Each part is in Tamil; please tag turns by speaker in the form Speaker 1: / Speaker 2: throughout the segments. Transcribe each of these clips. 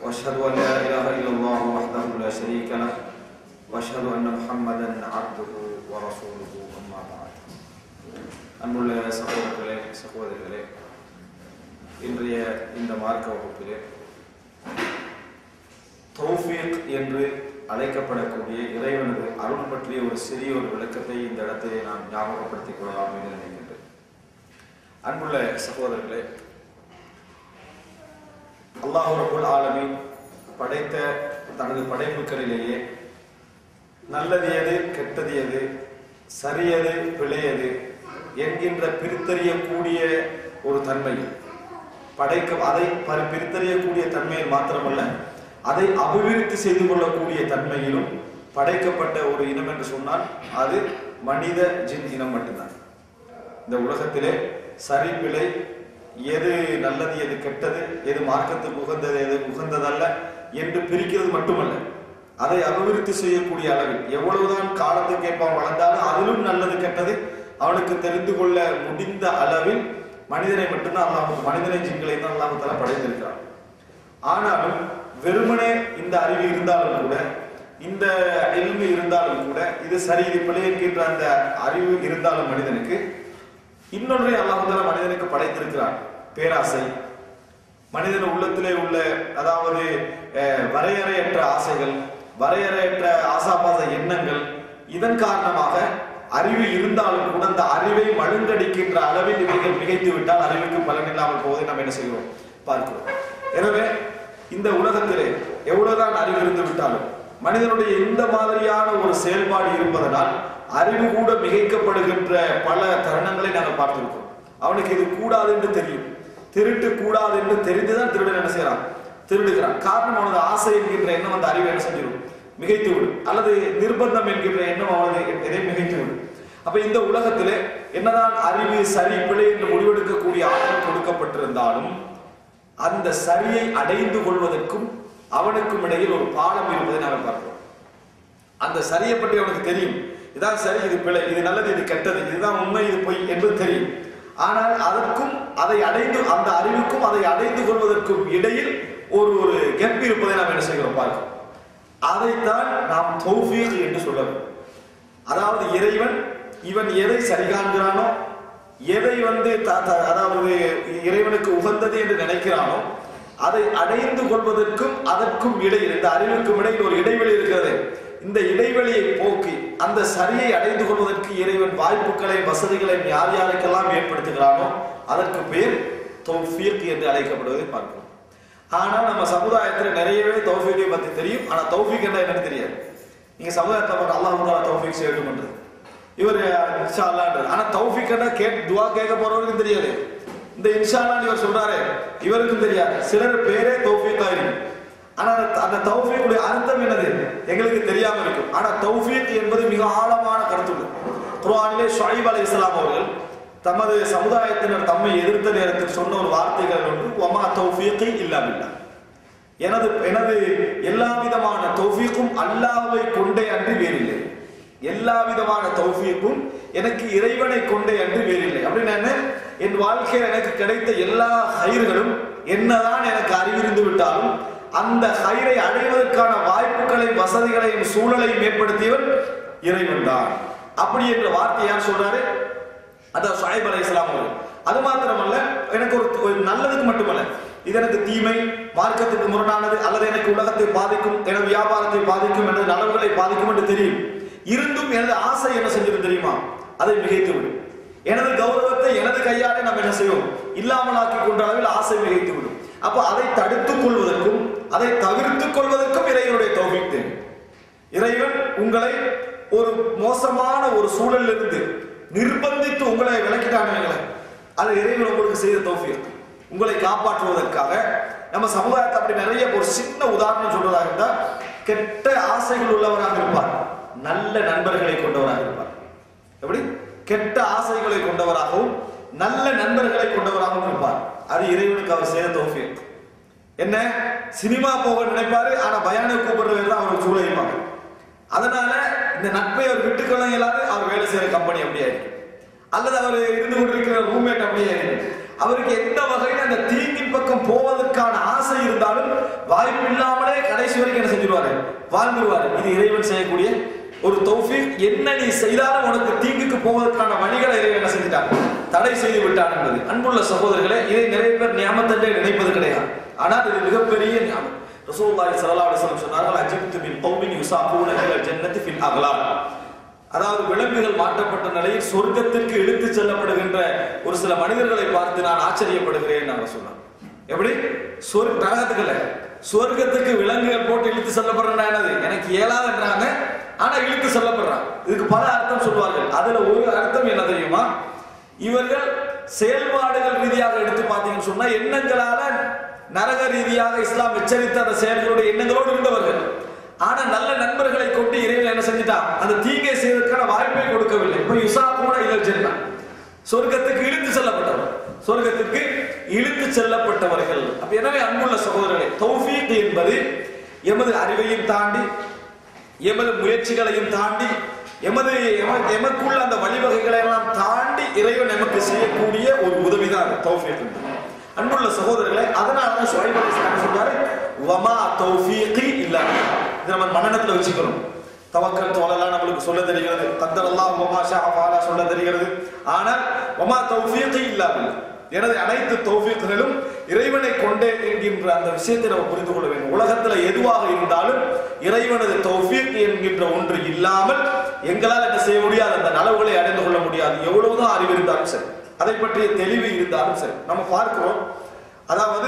Speaker 1: واشهد ان لا اله الا الله وحده لا شريك له واشهد ان محمدا عبده ورسوله اما بعد அன்புள்ள சகோதரர்களே சகோதரிகளே இன்றைய இந்த மார்க்க வகுப்பிலே தௌஃபீக் என்று அழைக்கப்படக்கூடிய இறைவனது அருள் பற்றிய ஒரு சிறிய ஒரு விளக்கத்தை இந்த இடத்திலே நான் ஞாபகப்படுத்திக் கொள்ளலாம் என்று நினைக்கின்றேன் அன்புள்ள சகோதரர்களே அல்லாஹ் ரபுல் ஆலமீன் படைத்த தனது படைப்புகளிலேயே நல்லது எது கெட்டது எது சரியது பிழையது என்கின்ற பிரித்தறியக்கூடிய ஒரு தன்மை படைக்க அதை பரி- பிரித்தறியக்கூடிய தன்மையில் மாத்திரமல்ல அதை அபிவிருத்தி செய்து கொள்ளக்கூடிய தன்மையிலும் படைக்கப்பட்ட ஒரு இனம் என்று சொன்னால் அது மனித ஜின் இனம் மட்டும்தான் இந்த உலகத்திலே சரி பிழை எது நல்லது எது கெட்டது எது மார்க்கத்துக்கு உகந்தது எது உகந்ததல்ல என்று பிரிக்கிறது மட்டுமல்ல அதை அபிவிருத்தி செய்யக்கூடிய அளவில் எவ்வளவுதான் காலத்துக்கு ஏற்ப வளர்ந்தாலும் அதிலும் நல்லது கெட்டது அவனுக்கு தெரிந்து கொள்ள முடிந்த அளவில் மனிதனை மட்டும்தான் அல்லாஹ் மனிதனை ஜின்களை தான் அல்லாஹ் தலா படைத்திருக்கிறான் ஆனாலும் வெறுமனே இந்த அறிவு இருந்தாலும் கூட இந்த எல்மு இருந்தாலும் கூட இது சரி இது பிழை என்கின்ற அந்த அறிவு இருந்தாலும் மனிதனுக்கு இன்னொன்றை அல்லாஹால மனிதனுக்கு படைத்திருக்கிறான் பேராசை மனிதன் உள்ளத்திலே உள்ள அதாவது அஹ், வரையறையற்ற ஆசைகள் வரையறையற்ற ஆசாபாச எண்ணங்கள் இதன் காரணமாக அறிவு இருந்தாலும் கூட அந்த அறிவை மழுங்கடிக்கின்ற அளவில் இவைகள் மிகைத்து விட்டால் அறிவுக்கு பலன் இல்லாமல் போவதை நாம் என்ன செய்கிறோம் பார்க்கிறோம் எனவே இந்த உலகத்திலே எவ்வளவுதான் அறிவு இருந்து விட்டாலும் மனிதனுடைய இந்த மாதிரியான ஒரு செயல்பாடு இருப்பதனால் அறிவு கூட மிகைக்கப்படுகின்ற பல தருணங்களை நாங்கள் பார்த்திருக்கிறோம் அவனுக்கு இது கூடாது என்று தெரியும் திருட்டு கூடாது என்று தெரிந்துதான் திருடன் என்ன செய்யறான் திருடுகிறான் காரணம் அவனது ஆசை என்கின்ற எண்ணம் அந்த அறிவை என்ன செஞ்சிடும் மிகைத்து விடும் அல்லது நிர்பந்தம் என்கின்ற எண்ணம் அவனது எதை மிகைத்து விடும் அப்ப இந்த உலகத்திலே என்னதான் அறிவு சரி பிழை என்று முடிவெடுக்கக்கூடிய ஆற்றல் கொடுக்கப்பட்டிருந்தாலும் அந்த சரியை அடைந்து கொள்வதற்கும் அவனுக்கும் இடையில் ஒரு பாலம் இருப்பதை நாங்கள் பார்க்கிறோம் அந்த சரியை பற்றி அவனுக்கு தெரியும் இதான் சரி இது பிழை இது நல்லது இது கெட்டது இதுதான் உண்மை இது பொய் என்பது தெரியும் ஆனால் அதற்கும் அதை அடைந்து அந்த அறிவுக்கும் அதை அடைந்து கொள்வதற்கும் இடையில் ஒரு ஒரு கெப் இருப்பதை நாம் என்ன செய்கிறோம் பார்க்கிறோம் அதைத்தான் நாம் தௌஃபீக் என்று சொல்லணும் அதாவது இறைவன் இவன் எதை சரி காண்கிறானோ எதை வந்து த- த- அதாவது இறைவனுக்கு உகந்தது என்று நினைக்கிறானோ அதை அடைந்து கொள்வதற்கும் அதற்கும் இடையில் இந்த அறிவுக்கும் இடையில் ஒரு இடைவெளி இருக்கிறது இந்த இடைவெளியை போக்கி அந்த சரியை அடைந்து கொள்வதற்கு இறைவன் வாய்ப்புகளை வசதிகளை யார் யாருக்கெல்லாம் ஏற்படுத்துகிறானோ அதற்கு பேர் தௌஃபீக் என்று அழைக்கப்படுவதை பார்க்கிறோம் ஆனா நம்ம சமுதாயத்துல நிறையவே தௌஃபீக்கை பத்தி தெரியும் ஆனா தௌஃபீக் என்ன என்னன்னு தெரியாது நீங்க சமுதாயத்தை பார்த்து அல்லாஹ் தாலா தௌஃபீக் செய்யணும் பண்றது இவர் இன்ஷா அல்லான்றது ஆனா தௌஃபீக் என்ன கேட் துவா கேட்க போறவருக்கும் தெரியாது இந்த இன்ஷா அல்லாஹ் இவர் சொல்றாரு இவருக்கும் தெரியாது சிலர் பேரே தௌஃபீக்கா இருக்கும் ஆனா அந்த- அந்த தௌஃபீக்குடைய அர்த்தம் என்னது எங்களுக்கு தெரியாம இருக்கும் ஆனா தௌஃபீக் என்பது மிக ஆழமான கருத்துள்ளது குர்ஆனிலே ஷுஐப் அலைஹிஸ்ஸலாம் அவர்கள் தமது சமுதாயத்தினர் தம்மை எதிர்த்த நேரத்தில் சொன்ன ஒரு வார்த்தைகள் ஒன்று ஒமா தௌஃபீகி இல்லா பில்லா எனது எனது எல்லா விதமான தௌஃபீக்கும் அல்லாஹ்வை கொண்டே அன்றி வேறில்லை எல்லா விதமான தௌஃபீக்கும் எனக்கு இறைவனை கொண்டே அன்றி வேறில்லை அப்படின்னு என்ன என் வாழ்க்கையில் எனக்கு கிடைத்த எல்லா ஹைர்களும் என்னதான் எனக்கு அறிவிருந்து விட்டாலும் அந்த ஹைரை அடைவதற்கான வாய்ப்புகளையும் வசதிகளையும் சூழலையும் ஏற்படுத்தியவன் இறைவன் தான் அப்படி என்ற வார்த்தை யார் சொல்றாரு அதான் ஷாயிப் அலை இஸ்லாம் அவர்கள் அது மாத்திரமல்ல எனக்கு ஒரு ஒரு நல்லதுக்கு மட்டுமல்ல இது எனக்கு தீமை மார்க்கத்துக்கு முரணானது அல்லது எனக்கு உலகத்தை பாதிக்கும் எனது வியாபாரத்தை பாதிக்கும் எனது நலவுகளை பாதிக்கும் என்று தெரியும் இருந்தும் எனது ஆசை என்ன செஞ்சது தெரியுமா அதை மிகைத்து விடும் எனது கௌரவத்தை எனது கையாலே நாம் என்ன செய்வோம் இல்லாமலாக்கி கொண்ட அளவில் ஆசை மிகைத்து விடும் அப்போ அதை தடுத்துக் கொள்வதற்கும் அதை தவிர்த்துக் கொள்வதற்கும் இறைவனுடைய தௌஃபீக் தேவை இறைவன் உங்களை ஒரு மோசமான ஒரு சூழலில் இருந்து நிர்பந்தித்து உங்களை விலக்கிட்டாங்க அது இறைவன் உங்களுக்கு செய்த தௌஃபீக் உங்களை காப்பாற்றுவதற்காக நம்ம சமுதாயத்தை அப்படி நிறைய ஒரு சின்ன உதாரணம் சொல்றதாக இருந்தா கெட்ட ஆசைகள் உள்ளவராக இருப்பார் நல்ல நண்பர்களை கொண்டவராக இருப்பார் எப்படி கெட்ட ஆசைகளை கொண்டவராகவும் நல்ல நண்பர்களை கொண்டவராகவும் இருப்பார் அது இறைவனுக்கு அவர் செய்த தௌஃபீக் என்ன சினிமா போக நினைப்பாரு ஆனா பயானை கூப்பிடுறது தான் அவருக்கு சூழலிப்பாங்க அதனால இந்த நட்பை அவர் விட்டுக்கொள்ள இயலாது அவர் வேலை செய்யற கம்பெனி அப்படியே இருக்கு அல்லது அவர் இருந்து கொண்டிருக்கிற ரூம்மேட் அப்படியே இருக்கு அவருக்கு எந்த வகையில அந்த தீங்கின் பக்கம் போவதற்கான ஆசை இருந்தாலும் வாய்ப்பு இல்லாமலே கடைசி வரைக்கும் என்ன செஞ்சிருவாரு வாழ்ந்துருவாரு இது இறைவன் செய்யக்கூடிய ஒரு தௌஃபீக் என்ன நீ செய்தாலும் உனக்கு தீங்குக்கு போவதற்கான வழிகளை இறைவன் என்ன செஞ்சிட்டான் தடை செய்து விட்டான் என்பது அன்புள்ள சகோதரர்களே இதை நிறைய பேர் ஞாபகத்தண்டே நினைப்பது கிடையாது ஆனால் இது மிகப்பெரிய ஞாபகம் ரசூலுல்லாஹி ஸல்லல்லாஹு அலைஹி வஸல்லம் சொன்னார்கள் அஜிப்து மின் கௌமின் யுசாபூன இலல் ஜன்னதி ஃபில் அக்லால் அதாவது விலங்குகள் மாற்றப்பட்ட நிலையில் சொர்க்கத்திற்கு இழுத்து செல்லப்படுகின்ற ஒரு சில மனிதர்களை பார்த்து நான் ஆச்சரியப்படுகிறேன் நான் சொன்னான் எப்படி சொர்க்க நரகத்துக்கு இல்ல சொர்க்கத்துக்கு விலங்குகள் போட்டு இழுத்து செல்லப்படுறா என்னது எனக்கு இயலாதுன்றாங்க ஆனா இழுத்து செல்லப்படுறான் இதுக்கு பல அர்த்தம் சொல்வார்கள் அதுல ஒரு அர்த்தம் என்ன தெரியுமா இவர்கள் செயல்பாடுகள் ரீதியாக எடுத்து பார்த்தீங்கன்னு சொன்னா எண்ணங்களால நரக ரீதியாக இஸ்லாம் எச்சரித்த அந்த செயல்களுடைய எண்ணங்களோடு இருந்தவர்கள் ஆனா நல்ல நண்பர்களை கொண்டு இறைவன் என்ன செஞ்சுட்டான் அந்த தீங்கை செய்வதற்கான வாய்ப்பை கொடுக்கவில்லை இப்ப யுசா கூட இழச்சிருந்தா சொர்க்கத்துக்கு இழுத்து செல்லப்பட்டவர் சொர்க்கத்துக்கு இழுத்து செல்லப்பட்டவர்கள் அப்ப எனவே அன்புள்ள சகோதரர்களே தௌஃபீக் என்பது எமது அறிவையும் தாண்டி எமது முயற்சிகளையும் தாண்டி எமது எம- எமக்குள்ள அந்த வழிவகைகளை எல்லாம் தாண்டி இறைவன் நமக்கு செய்யக்கூடிய ஒரு உதவிதான் தௌஃபீக் என்பது. அன்புள்ள சகோதரர்களே அதனால தான் ஷுவைப் அலைஹிஸ்ஸலாம் சொல்றாரு வமா தௌஃபீகி இல்லா பில்லாஹ்." இதை நம்ம மனநலத்துல வச்சுக்கணும் தவக்கல் தோலெல்லாம் நம்மளுக்கு சொல்ல தெரிகிறது கத்தர் அல்லாஹ் வமா ஷா ஃபாலா சொல்ல தெரிகிறது ஆனால் வமா தௌஃபீகி இல்லா பில்லாஹ். எனது அனைத்து தௌஃபீக்குகளும் இறைவனை கொண்டே என்கின்ற அந்த விஷயத்தை நம்ம புரிந்து கொள்ள வேண்டும் உலகத்துல எதுவாக இருந்தாலும் இறைவனது தௌஃபீக் என்கின்ற ஒன்று இல்லாமல் எங்களால் என்ன செய்ய முடியாது அந்த நலவுகளை அடைந்து கொள்ள முடியாது எவ்வளவுதான் அறிவு இருந்தாலும் சரி அதை பற்றிய தெளிவு இருந்தாலும் சரி நம்ம பார்க்கிறோம் அதாவது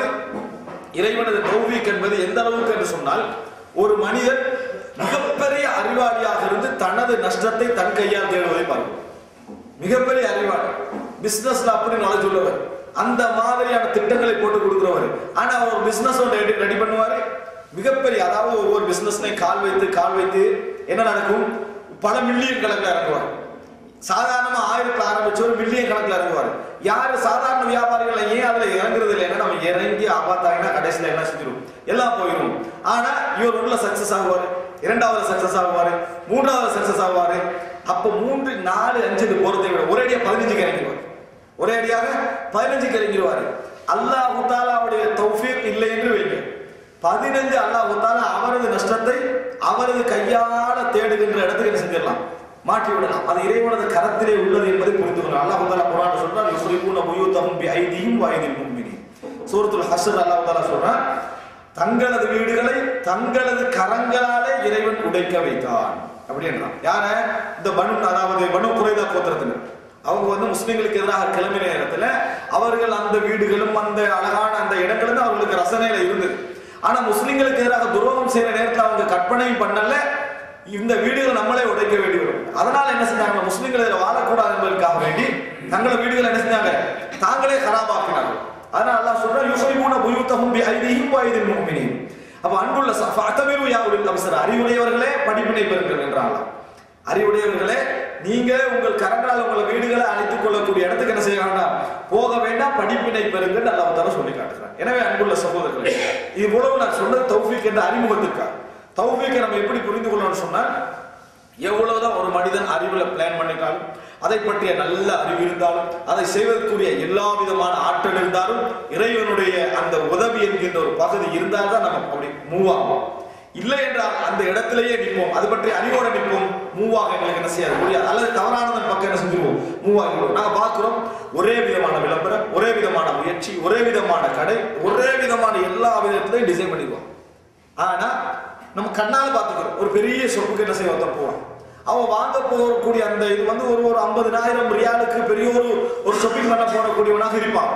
Speaker 1: இறைவனது தௌஃபீக் என்பது எந்த அளவுக்கு என்று சொன்னால் ஒரு மனிதன் மிகப்பெரிய அறிவாளியாக இருந்து தனது நஷ்டத்தை தன் கையால் தேடுவதை பார்க்கிறோம் மிகப்பெரிய அறிவாளி பிசினஸ்ல அப்படி நாலேஜ் உள்ளவர் அந்த மாதிரியான திட்டங்களை போட்டு கொடுக்கிறவர் ஆனா அவர் பிசினஸ் ரெடி ரெடி பண்ணுவாரு மிகப்பெரிய அதாவது ஒவ்வொரு பிசினஸ்லையும் கால் வைத்து கால் வைத்து என்ன நடக்கும் பல மில்லியன் கணக்கில் இறங்குவார் சாதாரணமா ஆயிரத்துல ஆரம்பிச்சு ஒரு மில்லியன் கணக்கில் இறங்குவார் யாரு சாதாரண வியாபாரிகள் ஏன் அதுல இறங்குறது இல்லைன்னா நம்ம இறங்கி ஆபாத்தாங்கன்னா கடைசியில என்ன செஞ்சிடும் எல்லாம் போயிடும் ஆனா இவர் உள்ள சக்சஸ் ஆகுவாரு இரண்டாவது சக்சஸ் ஆகுவாரு மூன்றாவது சக்சஸ் ஆகுவாரு அப்ப மூன்று நாலு அஞ்சுக்கு போறதை விட ஒரே அடியா பதினஞ்சுக்கு இறங்கிடுவார் ஒரே அடியாக பதினஞ்சுக்கு இறங்கிடுவாரு அல்லாஹு தாலாவுடைய தௌஃபீக் இல்லை என்று வைங்க பதினஞ்சு அல்லாஹு தாலா அவரது நஷ்டத்தை அவரது கையால தேடுகின்ற இடத்துக்கு என்ன செஞ்சிடலாம் மாற்றி விடலாம் அது இறைவனது கரத்திலே உள்ளது என்பதை புரிந்து கொள்ளலாம் அல்லாஹ் தாலா குரான் சொல்றான் யுஸ்ரிபூன புயூதஹும் பி ஐதிஹிம் வ ஐதில் முஃமினீன் சூரத்துல் ஹஸ்ர் அல்லாஹ் தாலா சொல்றான் தங்களது வீடுகளை தங்களது கரங்களாலே இறைவன் உடைக்க வைத்தான் அப்படின்றான் யார இந்த பனு அதாவது பனு குறைதா கோத்திரத்தினர் அவங்க வந்து முஸ்லிம்களுக்கு எதிராக கிளம்பின நேரத்துல அவர்கள் அந்த வீடுகளும் அந்த அழகான அந்த இடங்களும் தான் அவர்களுக்கு ரசனையில இருந்தது ஆனா முஸ்லிம்களுக்கு எதிராக துரோகம் செய்யற நேரத்துல அவங்க கற்பனையும் பண்ணல இந்த வீடுகள் நம்மளே உடைக்க வேண்டி வரும் அதனால என்ன செஞ்சாங்க முஸ்லிம்கள் இதில் வாழக்கூடாது என்பதற்காக வேண்டி தங்கள வீடுகளை என்ன செஞ்சாங்க தாங்களே கராபாக்கினாங்க அதனால அல்லாஹ் சொல்றான் யுஸைபூன புயூத்தஹும் பி ஐதிஹிம் வ ஐதில் முஃமினீன் அப்ப அன்புள்ள ஃபஅதமிரு யா உலில் அப்சர் அறிவுடையவர்களே படிப்பினை பெறுங்கள் என்றாங்க அறிவுடையவர்களே நீங்க உங்கள் கரங்களால் உங்கள் வீடுகளை அழைத்துக் கொள்ளக்கூடிய இடத்துக்கு என்ன செய்ய வேண்டாம் போக வேண்டாம் படிப்பினை பெறுங்கள் அல்லாஹ் தஆலா சொல்லி காட்டுறான் எனவே அன்புள்ள சகோதரர்களே இவ்வளவு நான் சொன்னது தௌஃபீக் என்ற அறிமுகத்திற்காக தௌஃபீக்கை நம்ம எப்படி புரிந்து கொள்ளணும்னு சொன்னால் எவ்வளவுதான் ஒரு மனிதன் அறிவுல பிளான் பண்ணிட்டாலும் அதை பற்றிய நல்ல அறிவு இருந்தாலும் அதை செய்வதற்குரிய எல்லா விதமான ஆற்றல் இருந்தாலும் இறைவனுடைய அந்த உதவி என்கின்ற ஒரு பகுதி இருந்தால் தான் நம்ம அப்படி மூவ் ஆகும் இல்லை என்றால் அந்த இடத்திலேயே நிற்போம் அது பற்றி அறிவோட நிற்போம் மூவாக எங்களுக்கு என்ன செய்யாது முடியாது அல்லது தவறானதன் பக்கம் என்ன செஞ்சிருவோம் மூவ் ஆகிடுவோம் நாங்க பார்க்கிறோம் ஒரே விதமான விளம்பரம் ஒரே விதமான முயற்சி ஒரே விதமான கடை ஒரே விதமான எல்லா விதத்திலையும் டிசைன் பண்ணிடுவோம் ஆனா நம்ம கண்ணால பாத்துக்கிறோம் ஒரு பெரிய ஷாப்புக்கு என்ன செய்ய ஒருத்தன் போவான் அவன் வாங்க போகக்கூடிய அந்த இது வந்து ஒரு ஒரு ஐம்பதுனாயிரம் ரியாலுக்கு பெரிய ஒரு ஒரு ஷாப்பிங் பண்ண போடக்கூடியவனாக இருப்பான்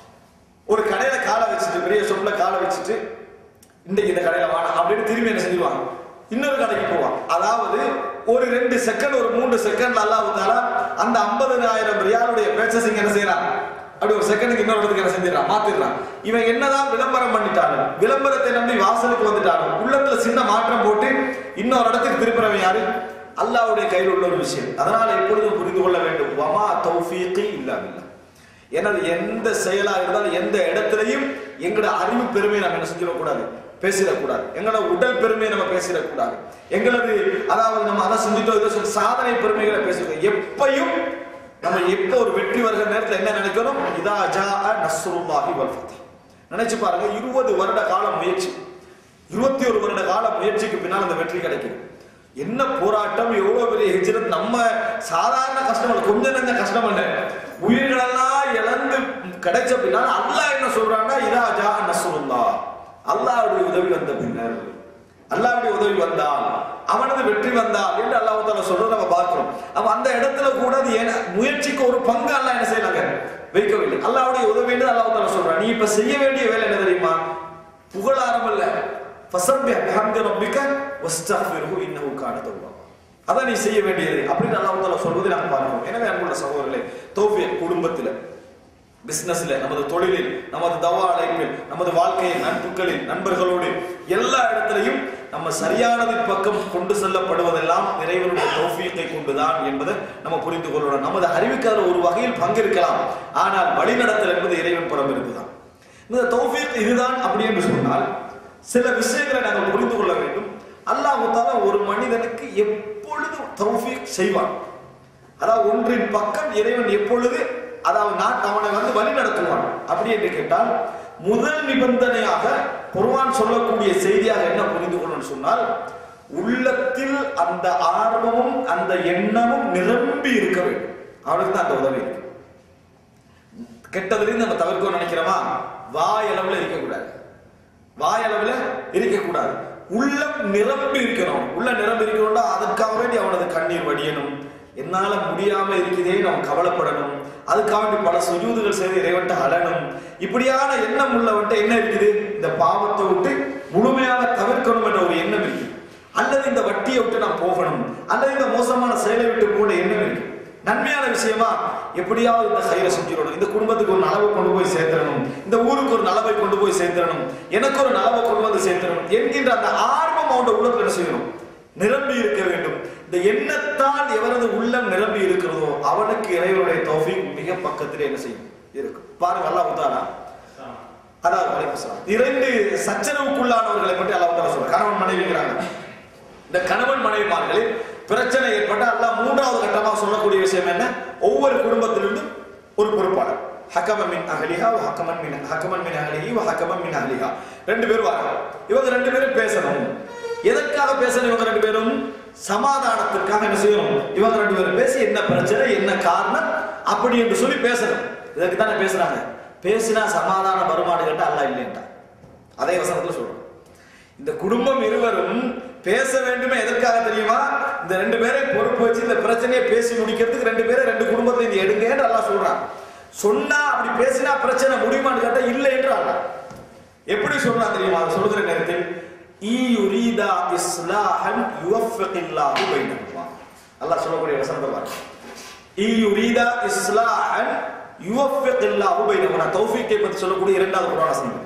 Speaker 1: ஒரு கடையில காலை வச்சுட்டு பெரிய ஷாப்ல காலை வச்சுட்டு இன்றைக்கு இந்த கடையில வாங்க அப்படின்னு திரும்பி என்ன செஞ்சுவாங்க இன்னொரு கடைக்கு போவான் அதாவது ஒரு ரெண்டு செகண்ட் ஒரு மூன்று செகண்ட் நல்லா வந்தாலும் அந்த ஐம்பதுனாயிரம் ரியாலுடைய பேச்சஸிங் என்ன செய்யறான் அப்படி ஒரு செகண்டுக்கு இன்னொரு இடத்துக்கு என்ன செஞ்சிடறான் மாத்திடுறான் இவன் என்னதான் விளம்பரம் பண்ணிட்டாலும் விளம்பரத்தை நம்பி வாசலுக்கு வந்துட்டாலும் உள்ளத்துல சின்ன மாற்றம் போட்டு இன்னொரு இடத்துக்கு திருப்புறவன் யாரு அல்லாஹ்வுடைய கையில் உள்ள ஒரு விஷயம் அதனால எப்பொழுதும் புரிந்து கொள்ள வேண்டும் வமா தௌஃபீகி இல்லா பில்லாஹ் எனது எந்த செயலா இருந்தாலும் எந்த இடத்துலையும் எங்களோட அறிவு பெருமையை நம்ம என்ன செஞ்சிடக்கூடாது பேசிடக்கூடாது எங்களோட உடல் பெருமையை நம்ம பேசிடக்கூடாது எங்களது அதாவது நம்ம அதை செஞ்சுட்டோம் இதை சொல்லி சாதனை பெருமைகளை பேசிருக்கோம் எப்பையும் நம்ம எப்போ ஒரு வெற்றி வருகிற நேரத்தில் என்ன நினைக்கணும் இதா ஜா நஸ்ருல்லாஹி வல் ஃபத்ஹ் நினைச்சு பாருங்க இருபது வருட கால முயற்சி இருபத்தி ஒரு வருட கால முயற்சிக்கு பின்னால் அந்த வெற்றி கிடைக்குது என்ன போராட்டம் எவ்வளவு பெரிய ஹிஜ்ரத் நம்ம சாதாரண கஷ்டம் இல்ல கொஞ்சம் நெஞ்ச கஷ்டம் இல்ல உயிர்களெல்லாம் இழந்து கிடைச்ச பின்னால் அல்லாஹ் என்ன சொல்றான்னா இதா ஜா நசுருல்லா அல்லாஹ்வுடைய உதவி வந்த பின்னர் அல்லாஹ்வுடைய உதவி வந்தால் அவனது வெற்றி வந்தால் என்று அல்லாஹ் தாலா சொல்றதை நம்ம பார்க்கிறோம் அப்ப அந்த இடத்துல கூட அது ஏன முயற்சிக்கு ஒரு பங்கு அல்லாஹ் என்ன செய்யலாங்க வைக்கவில்லை அல்லாஹ்வுடைய உதவி என்று அல்லாஹ் தாலா சொல்றான் நீ இப்ப செய்ய வேண்டிய வேலை என்ன தெரியுமா புகழாரம் இல்ல ஃபஸப்பிஹ் பிஹம்தி ரப்பிக வஸ்தக்ஃபிர்ஹு இன்னஹு கான தவ்வாபா அதான் நீ செய்ய வேண்டியது அப்படின்னு அல்லாஹ் தாலா சொல்வதை நாம் பார்க்கிறோம் எனவே அன்புள்ள சகோதரர்களே தௌஃபிக் குடும்பத்தில் பிசினஸ்ல நமது தொழிலில் நமது தவா அழைப்பில் நமது வாழ்க்கையில் நட்புகளில் நண்பர்களோடு எல்லா இடத்திலையும் நம்ம சரியானதின் பக்கம் கொண்டு செல்லப்படுவதெல்லாம் இறைவனுடைய தௌஃபீக்கை கொண்டுதான் என்பதை நம்ம புரிந்து கொள்ளணும் நமது அறிவுக்கு அதில் ஒரு வகையில் பங்கிருக்கலாம் ஆனால் வழிநடத்தல் என்பது இறைவன் புறம் இருந்துதான் இந்த தௌஃபீக் இதுதான் அப்படி என்று சொன்னால் சில விஷயங்களை நாங்கள் புரிந்து கொள்ள வேண்டும் அல்லாஹ் தாலா ஒரு மனிதனுக்கு எப்பொழுதும் தௌஃபீக் செய்வான் அதாவது ஒன்றின் பக்கம் இறைவன் எப்பொழுது அதாவது நான் அவனை வந்து வழி நடத்துவான் அப்படி என்று கேட்டால் முதல் நிபந்தனையாக குர்ஆன் சொல்லக்கூடிய செய்தியாக என்ன புரிந்து கொள்ளணும் சொன்னால் உள்ளத்தில் அந்த ஆர்வமும் அந்த எண்ணமும் நிரம்பி இருக்க வேண்டும் அவனுக்கு தான் அந்த உதவி இருக்கு கெட்டதுலேருந்து நம்ம தவிர்க்க நினைக்கிறோமா வாய் அளவுல இருக்கக்கூடாது வாய் அளவுல இருக்கக்கூடாது உள்ளம் நிரம்பி இருக்கணும் உள்ள நிரம்பி இருக்கணும்னா அதுக்காக வேண்டி அவனது கண்ணீர் வடியணும் என்னால முடியாம இருக்குதே நாம் கவலைப்படணும் அதுக்காக வேண்டி பல சுஜூதுகள் செய்து இறைவன்ட்ட அழணும் இப்படியான எண்ணம் உள்ளவன்ட்ட என்ன இருக்குது இந்த பாவத்தை விட்டு முழுமையாக தவிர்க்கணும் என்ற ஒரு எண்ணம் இருக்கு அல்லது இந்த வட்டியை விட்டு நான் போகணும் அல்லது இந்த மோசமான செயலை விட்டு போன எண்ணம் இருக்கு நன்மையான விஷயமா எப்படியாவது இந்த கயிறை செஞ்சிடணும் இந்த குடும்பத்துக்கு ஒரு நலவை கொண்டு போய் சேர்த்திடணும் இந்த ஊருக்கு ஒரு நலவை கொண்டு போய் சேர்த்திடணும் எனக்கு ஒரு நலவை கொண்டு வந்து சேர்த்திடணும் என்கின்ற அந்த ஆர்வம் அவனோட உள்ளத்துல என்ன செய்யணும் நிரம்பி இருக்க வேண்டும் இந்த எண்ணத்தால் எவரது உள்ளம் நிரம்பி இருக்கிறதோ அவனுக்கு இறைவனுடைய தௌஃபீக் மிக பக்கத்திலே என்ன செய்யும் இருக்கும் பாருங்க அல்லாஹ் உத்தாரா அதாவது வலைக்கும் சலாம். இரண்டு சச்சரவுக்குள்ளானவர்களை பற்றி அல்லாஹ் உத்தாரா சொல்ற கணவன் மனைவிங்கிறாங்க இந்த கணவன் மனைவிமார்களில் பிரச்சனை ஏற்பட்ட அல்லாஹ் மூன்றாவது கட்டமாக சொல்லக்கூடிய விஷயம் என்ன ஒவ்வொரு குடும்பத்திலிருந்தும் ஒரு பொறுப்பாளர் ஹக்கமன் மின் அகலிஹா வ ஹக்கமன் மின் ஹக்கமன் மின் அகலிஹி வ ஹக்கமன் மின் அகலிஹா ரெண்டு பேர் வராங்க இவங்க ரெண்டு பேரும் பேசணும் எதற்காக பேசணும் இவங்க ரெண்டு பேரும் சமாதானத்திற்காக என்ன செய்யணும் இவங்க ரெண்டு பேரும் பேசி என்ன பிரச்சனை என்ன காரணம் அப்படி என்று சொல்லி பேசணும் இதற்கு தானே பேசுறாங்க பேசினா சமாதான வருமானு கேட்டா அல்லாஹ் இல்லைன்ட்டா அதே வசனத்துல சொல்றோம் இந்த குடும்பம் இருவரும் பேச வேண்டுமே எதற்காக தெரியுமா இந்த ரெண்டு பேரை பொறுப்பு வச்சு இந்த பிரச்சனையை பேசி முடிக்கிறதுக்கு ரெண்டு பேரை ரெண்டு குடும்பத்தை இந்த எடுங்கன்னு அல்லாஹ் சொல்றான் சொன்னா அப்படி பேசினா பிரச்சனை முடியுமான்னு கேட்டா இல்லை என்று அல்லாஹ் எப்படி சொல்றான் தெரியுமா அது சொல்கிற நேரத்தில் ஈ யுரீதா இஸ்லாஹன் யுவஃபிகில்லாஹு பைனஹுமா அல்லாஹ் சொல்லக்கூடிய வசனத்தை பாருங்க ஈ யுரீதா இஸ்லாஹன் யுவஃபிகில்லாஹு பைனஹுமா தௌஃபீக்கை பற்றி சொல்லக்கூடிய இரண்டாவது குர்ஆன் வசனம்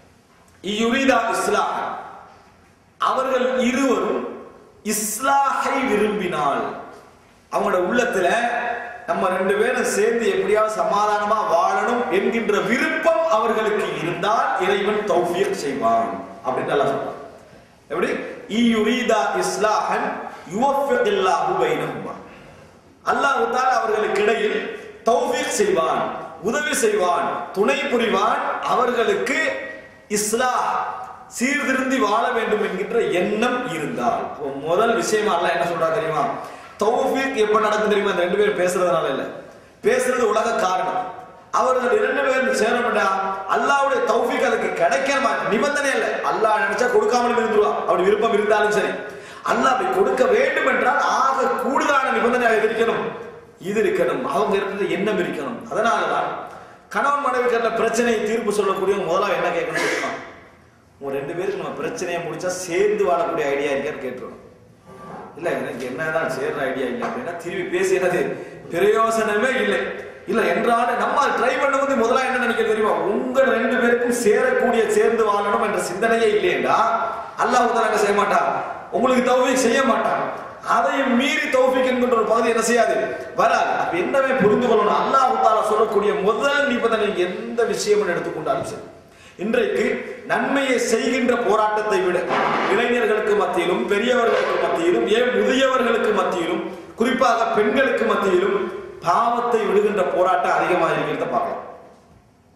Speaker 1: ஈ யுரீதா இஸ்லாஹன் அவர்கள் இருவரும் இஸ்லாஹை விரும்பினால் அவங்களோட உள்ளத்துல நம்ம ரெண்டு பேரும் சேர்ந்து எப்படியாவது சமாதானமா வாழணும் என்கின்ற விருப்பம் அவர்களுக்கு இருந்தால் இறைவன் தௌஃபீக் செய்வான் அப்படின்னு நல்லா சொல்றான் எப்படி ஈ யுரீதா இஸ்லாஹன் யுவஃபிகில்லாஹு பைனஹுமா அல்லாஹ் தால அவர்களுக்கு இடையில் தௌஃபீக் செய்வான் உதவி செய்வான் துணை புரிவான் அவர்களுக்கு இஸ்லாஹ் சீர்திருந்தி வாழ வேண்டும் என்கின்ற எண்ணம் இருந்தால் அப்போ முதல் விஷயமா அல்லாஹ் என்ன சொல்றா தெரியுமா தௌஃபீக் எப்ப நடக்கும் தெரியுமா இந்த ரெண்டு பேரும் பேசுறதுனால இல்ல பேசுறது உலக காரணம் அவர்கள் இரண்டு பேரும் சேரணும்டா அல்லாஹ்வுடைய தௌஃபீக் அதுக்கு கிடைக்கணுமா நிபந்தனை இல்ல அல்லாஹ் நினைச்சா கொடுக்காமலும் இருந்துருவான் அப்படி விருப்பம் இருந்தாலும் சரி அல்லாஹ் அப்படி கொடுக்க வேண்டும் என்றால் ஆக கூடுதலான நிபந்தனையாக இருக்கணும் இது இருக்கணும் அவங்க இருக்கிற எண்ணம் இருக்கணும் அதனாலதான் கணவன் மனைவிக்கு பிரச்சனையை தீர்ப்பு சொல்லக்கூடிய முதலாக என்ன கேட்கணும் தெரியுமா உங்க ரெண்டு பேருக்கு நம்ம பிரச்சனையை முடிச்சா சேர்ந்து வாழக்கூடிய ஐடியா இருக்கான்னு கேட்டுருவோம் இல்ல எனக்கு என்னதான் சேர்ற ஐடியா இல்லை அப்படின்னா திரும்பி பேசி என்னது பிரயோசனமே இல்லை இல்ல என்றாலும் நம்ம ட்ரை பண்ணும்போது முதல்ல என்ன நினைக்க தெரியுமா உங்க ரெண்டு பேருக்கும் சேரக்கூடிய சேர்ந்து வாழணும் என்ற சிந்தனையே இல்லையேண்டா அல்லாஹ் முதல்ல செய்ய மாட்டான் உங்களுக்கு தௌஃபீக் செய்ய மாட்டான் அதையும் மீறி தௌஃபீக் என்கின்ற ஒரு பகுதி என்ன செய்யாது வராது அப்ப என்னவே புரிந்து கொள்ளணும் அல்லாஹ் தாலா சொல்லக்கூடிய முதல் நிபந்தனை எந்த விஷயம் எடுத்துக்கொண்டாலும் சரி இன்றைக்கு நன்மையை செய்கின்ற போராட்டத்தை விட இளைஞர்களுக்கு மத்தியிலும் பெரியவர்களுக்கு மத்தியிலும் ஏன் முதியவர்களுக்கு மத்தியிலும் குறிப்பாக பெண்களுக்கு மத்தியிலும் பாவத்தை விடுகின்ற போராட்டம் அதிகமாக இருக்கிறத பார்க்கலாம்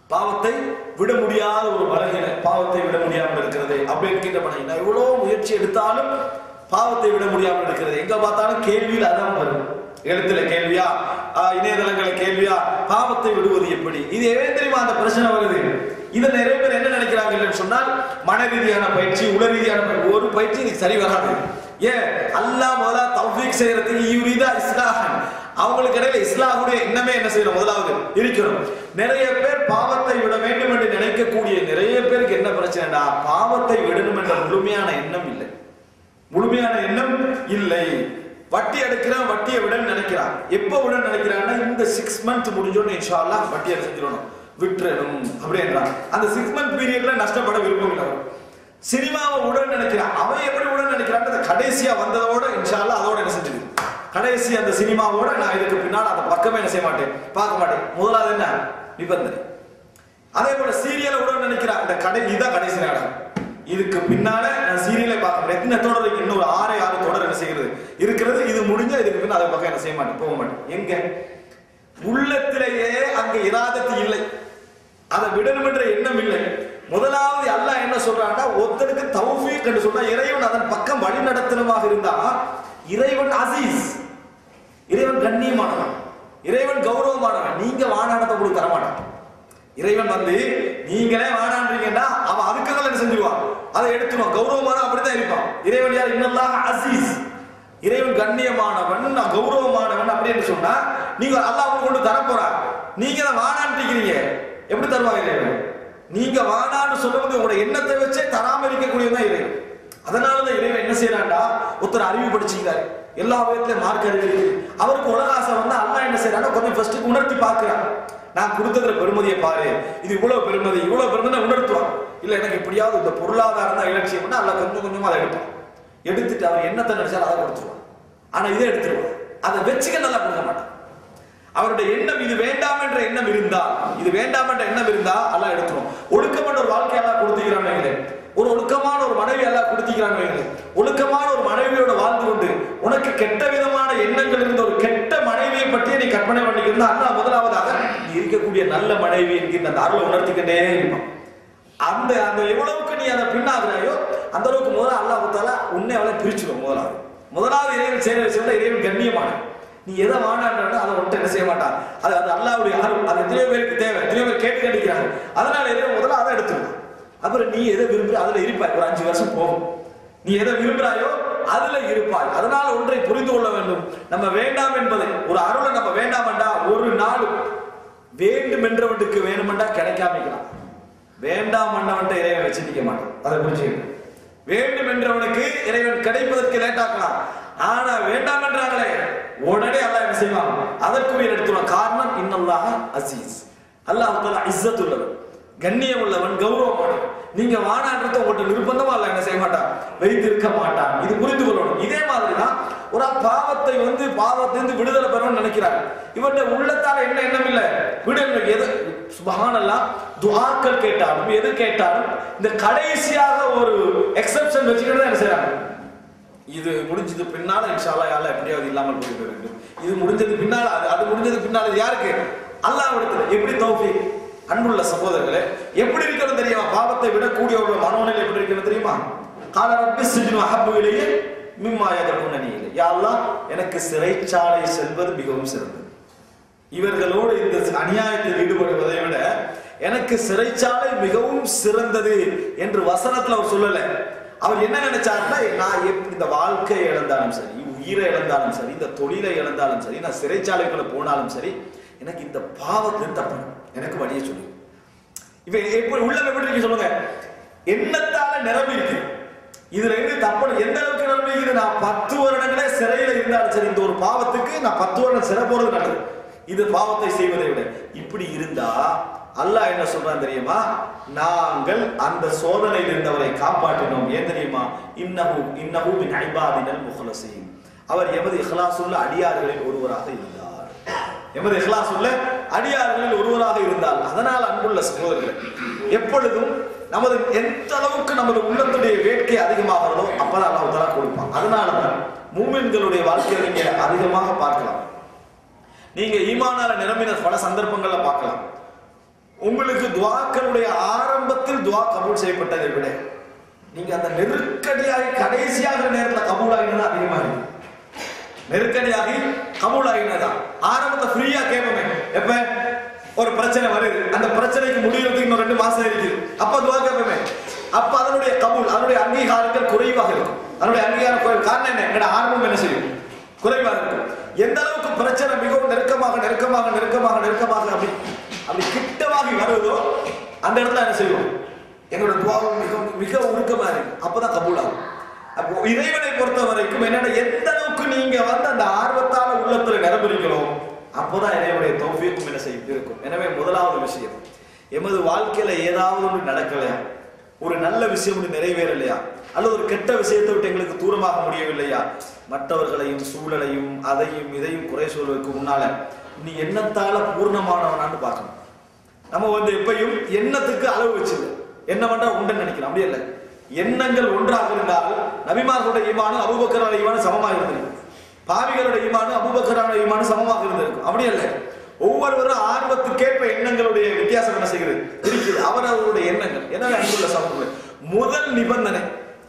Speaker 1: பாவத்தை விட முடியாத ஒரு பலகீன பாவத்தை விட முடியாமல் இருக்கிறது அப்படி இருக்கின்ற பலகீன எவ்வளவு முயற்சி எடுத்தாலும் பாவத்தை விட முடியாமல் இருக்கிறது எங்க பார்த்தாலும் கேள்வியில் அதான் வரும் எழுத்துல கேள்வியா ஆஹ் இணையதளங்கள கேள்வியா பாவத்தை விடுவது எப்படி இது ஏன் தெரியுமா அந்த பிரச்சனை வருது இதை நிறைய பேர் என்ன நினைக்கிறாங்க இல்லைன்னு சொன்னால் மன ரீதியான பயிற்சி உடல் ரீதியான பயிற்சி ஒரு பயிற்சி இதுக்கு சரி வராது ஏன் அல்லாஹ் முதல்ல தௌஃபீக் செய்யறதுக்கு யூரிதா இஸ்லாஹன் அவங்களுக்கு இடையில இஸ்லாமுடைய எண்ணமே என்ன செய்யணும் முதலாவது இருக்கணும் நிறைய பேர் பாவத்தை விட வேண்டும் என்று நினைக்கக்கூடிய நிறைய பேருக்கு என்ன பிரச்சனைடா பாவத்தை விடணும் என்ற முழுமையான எண்ணம் இல்லை முழுமையான எண்ணம் இல்லை வட்டி எடுக்கிறான் வட்டியை விட நினைக்கிறான் எப்போ விட நினைக்கிறான்னா இந்த சிக்ஸ் மந்த் முடிஞ்சோன்னு இன்ஷா அல்லாஹ் வட்டியை செஞ்சிடணும் விட்டுறணும் அப்படின்றான் அந்த சிக்ஸ் மந்த் பீரியட்ல நஷ்டப்பட விருப்பம் இல்லை அவன். சினிமாவை விட நினைக்கிறான் அவன் எப்படி விட நினைக்கிறான் அந்த கடைசியா வந்ததோட இன்ஷா அல்லாஹ் அதோட என்ன செஞ்சது கடைசி அந்த சினிமாவோட நான் இதுக்கு பின்னால் அந்த பக்கமே என்ன செய்ய மாட்டேன் பார்க்க மாட்டேன் முதலாவது என்ன நிபந்தனை அதே போல சீரியலை விட நினைக்கிறான் இந்த கடை இதான் கடைசி நாடகம் இதுக்கு பின்னால நான் சீரியலை பார்க்க முடியும் எத்தனை தொடர் இருக்கு? இன்னொரு ஆறு ஆறு தொடர் என்ன செய்கிறது இருக்கிறது இது முடிஞ்சா இதுக்கு பின்ன அதை பக்கம் என்ன செய்ய மாட்டேன் போக மாட்டேன் எங்க உள்ளத்திலேயே அங்க இராதத்து இல்லை அதை விடணும் என்ற எண்ணம் இல்லை முதலாவது அல்லாஹ் என்ன சொல்றான்னா ஒருத்தனுக்கு தௌஃபீக் என்று சொன்னா இறைவன் அதன் பக்கம் வழி நடத்தணுமாக இருந்தா இறைவன் அசீஸ் இறைவன் கண்ணியமானவன் இறைவன் கௌரவமானவன் நீங்க வானாடத்தை உங்களுக்கு தரமாட்டான் இறைவன் வந்து நீங்களே வானான்றீங்கன்னா அவன் அதுக்கு தான் என்ன செஞ்சிருவான் அதை எடுத்துருவான் கௌரவமான அப்படித்தான் இருப்பான் இறைவன் யார் இன்னல்லாஹ் அசீஸ் இறைவன் கண்ணியமானவன் நான் கௌரவமானவன் அப்படின்னு சொன்னா நீங்க அல்லாஹ் கொண்டு தர போறான் நீங்க தான் வானான்றீங்க எப்படி தருவாங்க இறைவன் நீங்க வானான்னு சொல்லும்போது உங்களோட எண்ணத்தை வச்சே தராம இருக்கக்கூடியதான் இறைவன் அதனாலதான் இறைவன் என்ன செய்யறாண்டா ஒருத்தர் அறிவு படிச்சுக்கிறார் எல்லா விதத்திலும் மார்க் அறிவு இருக்கு அவருக்கு உலகாசை வந்து அல்லாஹ் என்ன செய்யறாண்டா கொஞ்சம் ஃபர்ஸ்ட் உணர்த்தி பார்க்கிறான் நான் கொடுத்ததுல பெருமதியை பாரு இது இவ்வளவு பெருமதி இவ்வளவு பெருமதி உணர்த்துவான் இல்ல எனக்கு இப்படியாவது இந்த பொருளாதாரம் தான் இலட்சியம் அல்ல கொஞ்சம் கொஞ்சமா அதை எடுப்பான் எடுத்துட்டு அவர் என்னத்தை நினைச்சாலும் அதை கொடுத்துருவான் ஆனா இதை எடுத்துருவான் அதை வச்சுக்க நல்லா கொடுக்க மாட்டான் அவருடைய எண்ணம் இது வேண்டாம் என்ற எண்ணம் இருந்தா இது வேண்டாம் என்ற எண்ணம் இருந்தா எல்லாம் எடுத்துரும் ஒழுக்கமான ஒரு வாழ்க்கை எல்லாம் கொடுத்துக்கிறான் வைங்களேன் ஒரு ஒழுக்கமான ஒரு மனைவி எல்லாம் கொடுத்துக்கிறான் வைங்களேன் ஒழுக்கமான ஒரு மனைவியோட வாழ்ந்து கொண்டு உனக்கு கெட்ட விதமான எண்ணங்கள் இருந்த ஒரு கெட்ட மனைவியை பற்றியே நீ கற்பனை பண்ணிக்கிறதா அண்ணா முதலாவதாக நீ இருக்கக்கூடிய நல்ல மனைவி என்கின்ற அந்த அருளை உணர்த்திக்கிட்டே இருப்பான் அந்த அந்த எவ்வளவுக்கு நீ அதை பின்னாகிறாயோ அந்த அளவுக்கு முதல்ல அல்லாஹ் தாலா உன்னை அவளை பிரிச்சிடும் முதலாவது முதலாவது இறைவன் செய்யற விஷயம் இறைவன் கண்ணியமான நீ எதை வாடான்றா அதை ஒன்றை என்ன செய்ய மாட்டான் அது அது அல்லாவுடைய அருள் அது எத்தனையோ பேருக்கு தேவை எத்தனையோ பேர் கேட்டு கடிக்கிறாங்க அதனால இறைவன் முதல்ல அதை எடுத்துருவான் அப்புறம் நீ எதை விரும்புற அதுல இருப்பாய் ஒரு அஞ்சு வருஷம் போகும் நீ எதை விரும்புறாயோ அதுல இருப்பாய் அதனால ஒன்றை புரிந்து கொள்ள வேண்டும் நம்ம வேண்டாம் என்பதை ஒரு அருளை நம்ம வேண்டாம் ஒரு நாள் வேண்டும் என்றவனுக்கு வேணுமெண்டா கிடைக்காம இருக்கலாம் வேண்டாம் மன்னவன்ட்ட இறைவன் வச்சிருக்க மாட்டான் அதை புரிஞ்சுக்கணும் வேண்டும் என்றவனுக்கு இறைவன் கிடைப்பதற்கு லேட்டாக்கலாம் ஆனா வேண்டாம் என்றாங்களே உடனே அல்லாஹ் என்ன செய்வான் அதற்குரிய எடுத்துவான் காரணம் இன்னல்லாஹ அசீஸ் அல்லாஹ் தஆலா இஸ்ஸத் உள்ளவன் கண்ணியம் உள்ளவன் கௌரவமானவன் நீங்க வானான்றத உங்கள்கிட்ட நிர்பந்தமா அல்ல என்ன செய்ய மாட்டான் வைத்திருக்க மாட்டான் இது புரிந்து கொள்ளணும் இதே மாதிரி தான் ஒரு ஆள் பாவத்தை வந்து பாவத்திலிருந்து விடுதலை பெறணும்னு நினைக்கிறாங்க இவருடைய உள்ளத்தால என்ன எண்ணம் இல்ல விடுதலை எது சுபஹானல்லாம் துஆக்கள் கேட்டாலும் எது கேட்டாலும் இந்த கடைசியாக ஒரு எக்ஸெப்ஷன் வச்சுக்கிட்டு தான் என்ன செய்றாங்க இது முடிஞ்சது பின்னால இன்ஷால்லா யாரெல்லாம் எப்படியாவது இல்லாமல் போயிட வேண்டும் இது முடிஞ்சது பின்னால அது அது முடிஞ்சது பின்னால இது யாருக்கு அல்லாஹ் இடத்துல எப்படி தௌஃபீக் அன்புள்ள சகோதரர்களே எப்படி இருக்கிறது தெரியுமா பாவத்தை விடக்கூடிய ஒரு மனோநிலை எப்படி இருக்கிறது தெரியுமா கால ரப்பி சிஜ்னு அஹப்பு இலையே மிம்மா யதகுனனி இலை யா அல்லாஹ் எனக்கு சிறைச்சாலை செல்வது மிகவும் சிறந்தது இவர்களோடு இந்த அநியாயத்தில் ஈடுபடுவதை விட எனக்கு சிறைச்சாலை மிகவும் சிறந்தது என்று வசனத்துல அவர் சொல்லல அவர் என்ன நினைச்சாருன்னா நான் எப்படி இந்த வாழ்க்கையை இழந்தாலும் சரி உயிரை இழந்தாலும் சரி இந்த தொழிலை இழந்தாலும் சரி நான் சிறைச்சாலைக்குள்ள போனாலும் சரி எனக்கு இந்த பாவத்தில் தப்பணும் எனக்கு வழியை சொல்லு இப்ப எப்படி உள்ள எப்படி இருக்கு சொல்லுங்க எண்ணத்தால நிரம்பி இருக்கு இதுல இருந்து தப்பணும் எந்த அளவுக்கு நிரம்பி இருக்குது நான் பத்து வருடங்களே சிறையில இருந்தாலும் சரி இந்த ஒரு பாவத்துக்கு நான் பத்து வருடம் சிறை போறது நல்லது இது பாவத்தை செய்வதை விட இப்படி இருந்தா அல்லாஹ் என்ன சொல்றான் தெரியுமா நாங்கள் அந்த சோதனையில் இருந்தவரை காப்பாற்றினோம் ஏன் தெரியுமா இன்னஹு இன்னஹு மின் ஐபாதினல் முஹ்லஸீன் அவர் எமது இஹ்லாசுள்ள அடியார்களில் ஒருவராக இருந்தார் எமது இஹ்லாசுள்ள அடியார்களில் ஒருவராக இருந்தால் அதனால் அன்புள்ள சகோதரர்களே எப்பொழுதும் நமது எந்த அளவுக்கு நமது உள்ளத்துடைய வேட்கை அதிகமாகிறதோ அப்பதான் அல்லாஹ் தஆலா கொடுப்பான் அதனாலதான் மூமின்களுடைய வாழ்க்கையை நீங்க அதிகமாக பார்க்கலாம் நீங்க ஈமானால நிரம்பின பல சந்தர்ப்பங்கள்ல பார்க்கலாம் உங்களுக்கு துவாக்களுடைய ஆரம்பத்தில் துவா கபூல் செய்யப்பட்டதை விட நீங்க அந்த நெருக்கடியாகி கடைசியாக நேரத்துல கபூல் ஆகினது அதிகமா இருக்கு நெருக்கடியாகி கபூல் ஆகினதா ஆரம்பத்தை ஃப்ரீயா கேட்போமே எப்ப ஒரு பிரச்சனை வருது அந்த பிரச்சனைக்கு முடியறதுக்கு இன்னும் ரெண்டு மாசம் இருக்குது அப்ப துவா கேட்போமே அப்ப அதனுடைய கபூல் அதனுடைய அங்கீகாரங்கள் குறைவாக இருக்கும் அதனுடைய அங்கீகாரம் குறைவு காரணம் என்ன எங்கட ஆர்வம் என்ன செய்யும் குறைவாக இருக்கும் எந்த அளவுக்கு பிரச்சனை மிகவும் நெருக்கமாக நெருக்கமாக நெருக்கமாக நெருக்கமாக அப்படி அப்படி கிட்டமாகி வருவதோ அந்த இடத்துல என்ன செய்வோம் எங்களோட துவாகம் மிக மிக உருக்கமா இருக்கு அப்பதான் கபூல் ஆகும் அப்போ இறைவனை பொறுத்த வரைக்கும் என்னன்னா எந்த அளவுக்கு நீங்க வந்து அந்த ஆர்வத்தால உள்ளத்துல நிரம்புறீங்களோ அப்போதான் இறைவனுடைய தௌஃபீக்கும் என்ன செய்யும் இருக்கும் எனவே முதலாவது விஷயம் எமது வாழ்க்கையில ஏதாவது ஒன்று நடக்கலையா ஒரு நல்ல விஷயம் ஒன்று நிறைவேறலையா அல்லது ஒரு கெட்ட விஷயத்தை விட்டு எங்களுக்கு தூரமாக முடியவில்லையா மற்றவர்களையும் சூழலையும் அதையும் இதையும் குறை சொல்வதற்கு முன்னால நீ எண்ணத்தால பூர்ணமானவனான்னு பார்க்கணும் நம்ம வந்து எப்பயும் எண்ணத்துக்கு அளவு வச்சுது என்ன பண்றா உண்டுன்னு நினைக்கிறோம் அப்படியே இல்லை எண்ணங்கள் ஒன்றாக இருந்தால் நபிமார்களுடைய ஈமானும் அபுபக்கரோட ஈமானும் சமமாக இருந்திருக்கும் பாவிகளுடைய ஈமானும் அபுபக்கரோட ஈமானும் சமமாக இருந்திருக்கும் அப்படியே இல்லை ஒவ்வொருவரும் ஆர்வத்துக்கேற்ப எண்ணங்களுடைய வித்தியாசம் என்ன செய்கிறது இருக்குது அவரவருடைய எண்ணங்கள் எனவே அன்புள்ள சமூகம் முதல் நிபந்தனை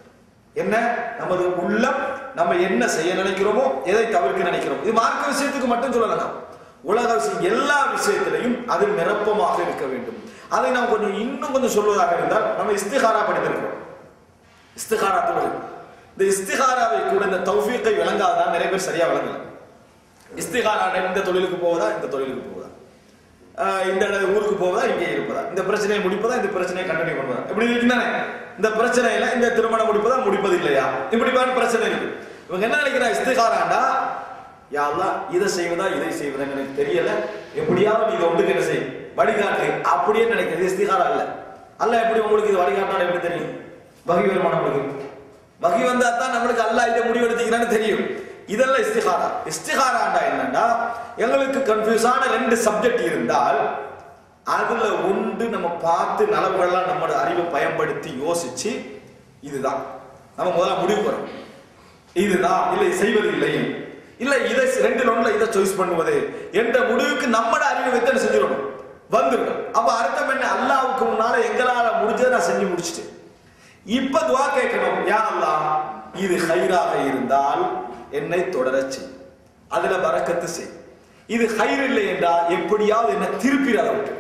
Speaker 1: என்ன நமது உள்ளம் நம்ம என்ன செய்ய நினைக்கிறோமோ எதை தவிர்க்க நினைக்கிறோம் இது மார்க்க விஷயத்துக்கு மட்டும் சொல்லலாம் உலக விஷயம் எல்லா விஷயத்திலையும் அது நிரப்பமாக இருக்க வேண்டும் அதை நாம் கொஞ்சம் இன்னும் கொஞ்சம் சொல்வதாக இருந்தால் நம்ம இஸ்திகாரா படித்திருக்கிறோம் இஸ்திகாரா தொழில் இந்த இஸ்திகாராவை கூட இந்த தௌஃபீக்கை விளங்காதான் நிறைய பேர் சரியா விளங்கல இஸ்திகாரா இந்த தொழிலுக்கு போவதா இந்த தொழிலுக்கு போவதா ஆஹ் இந்த இட- ஊருக்கு போவதா இங்கே இருப்பதா இந்த பிரச்சனையை முடிப்பதா இந்த பிரச்சனையை கண்டினியூ பண்ணுவதா இப்படி இருக்குதானே இந்த பிரச்சனையில இந்த திருமணம் முடிப்பதா முடிப்பது இல்லையா இப்படி மாதிரி பிரச்சனை இருக்கு இவங்க என்ன நினைக்கிறா இஸ்திகாராண்டா யாரெல்லாம் இதை செய்வதா இதை செய்வதான்னு எனக்கு தெரியல எப்படியாவது நீங்க ஒன்றுக்கு என்ன செய் வழிகாட்டு அப்படியே நினைக்கிறது இஸ்திகாரா இல்ல அல்ல எப்படி உங்களுக்கு இது வழிகாட்டினா எப்படி தெரியும் வகை வருமானம் உங்களுக்கு வகை வந்தா தான் நம்மளுக்கு அல்லாஹ் இதை முடிவெடுத்தீங்கன்னு தெரியும் இதெல்லாம் இஸ்திகாரா இஸ்திகாராண்டா என்னன்னா எங்களுக்கு கன்ஃபியூஸான ரெண்டு சப்ஜெக்ட் இருந்தால் அதுல ஒன்று நம்ம பார்த்து நலவுகள்லாம் நம்மளோட அறிவை பயன்படுத்தி யோசிச்சு இதுதான் நம்ம முதல்ல முடிவு பண்ணணும் இதுதான் இல்லை செய்வது இல்லை இல்ல இதை ரெண்டு ஒண்ணுல இதை சாய்ஸ் பண்ணுவது என்ற முடிவுக்கு நம்மட அறிவை வைத்து என்ன செஞ்சிடணும் வந்துடும் அப்ப அர்த்தம் என்ன அல்லாவுக்கு முன்னால எங்களால முடிஞ்சதை நான் செஞ்சு முடிச்சிட்டேன் இப்ப துவா கேட்கணும் யா அல்லாஹ் இது ஹைராக இருந்தால் என்னை தொடரச் செய் அதுல பரக்கத்து செய் இது ஹைர் இல்லை என்றால் எப்படியாவது என்ன திருப்பிடு அதை விட்டு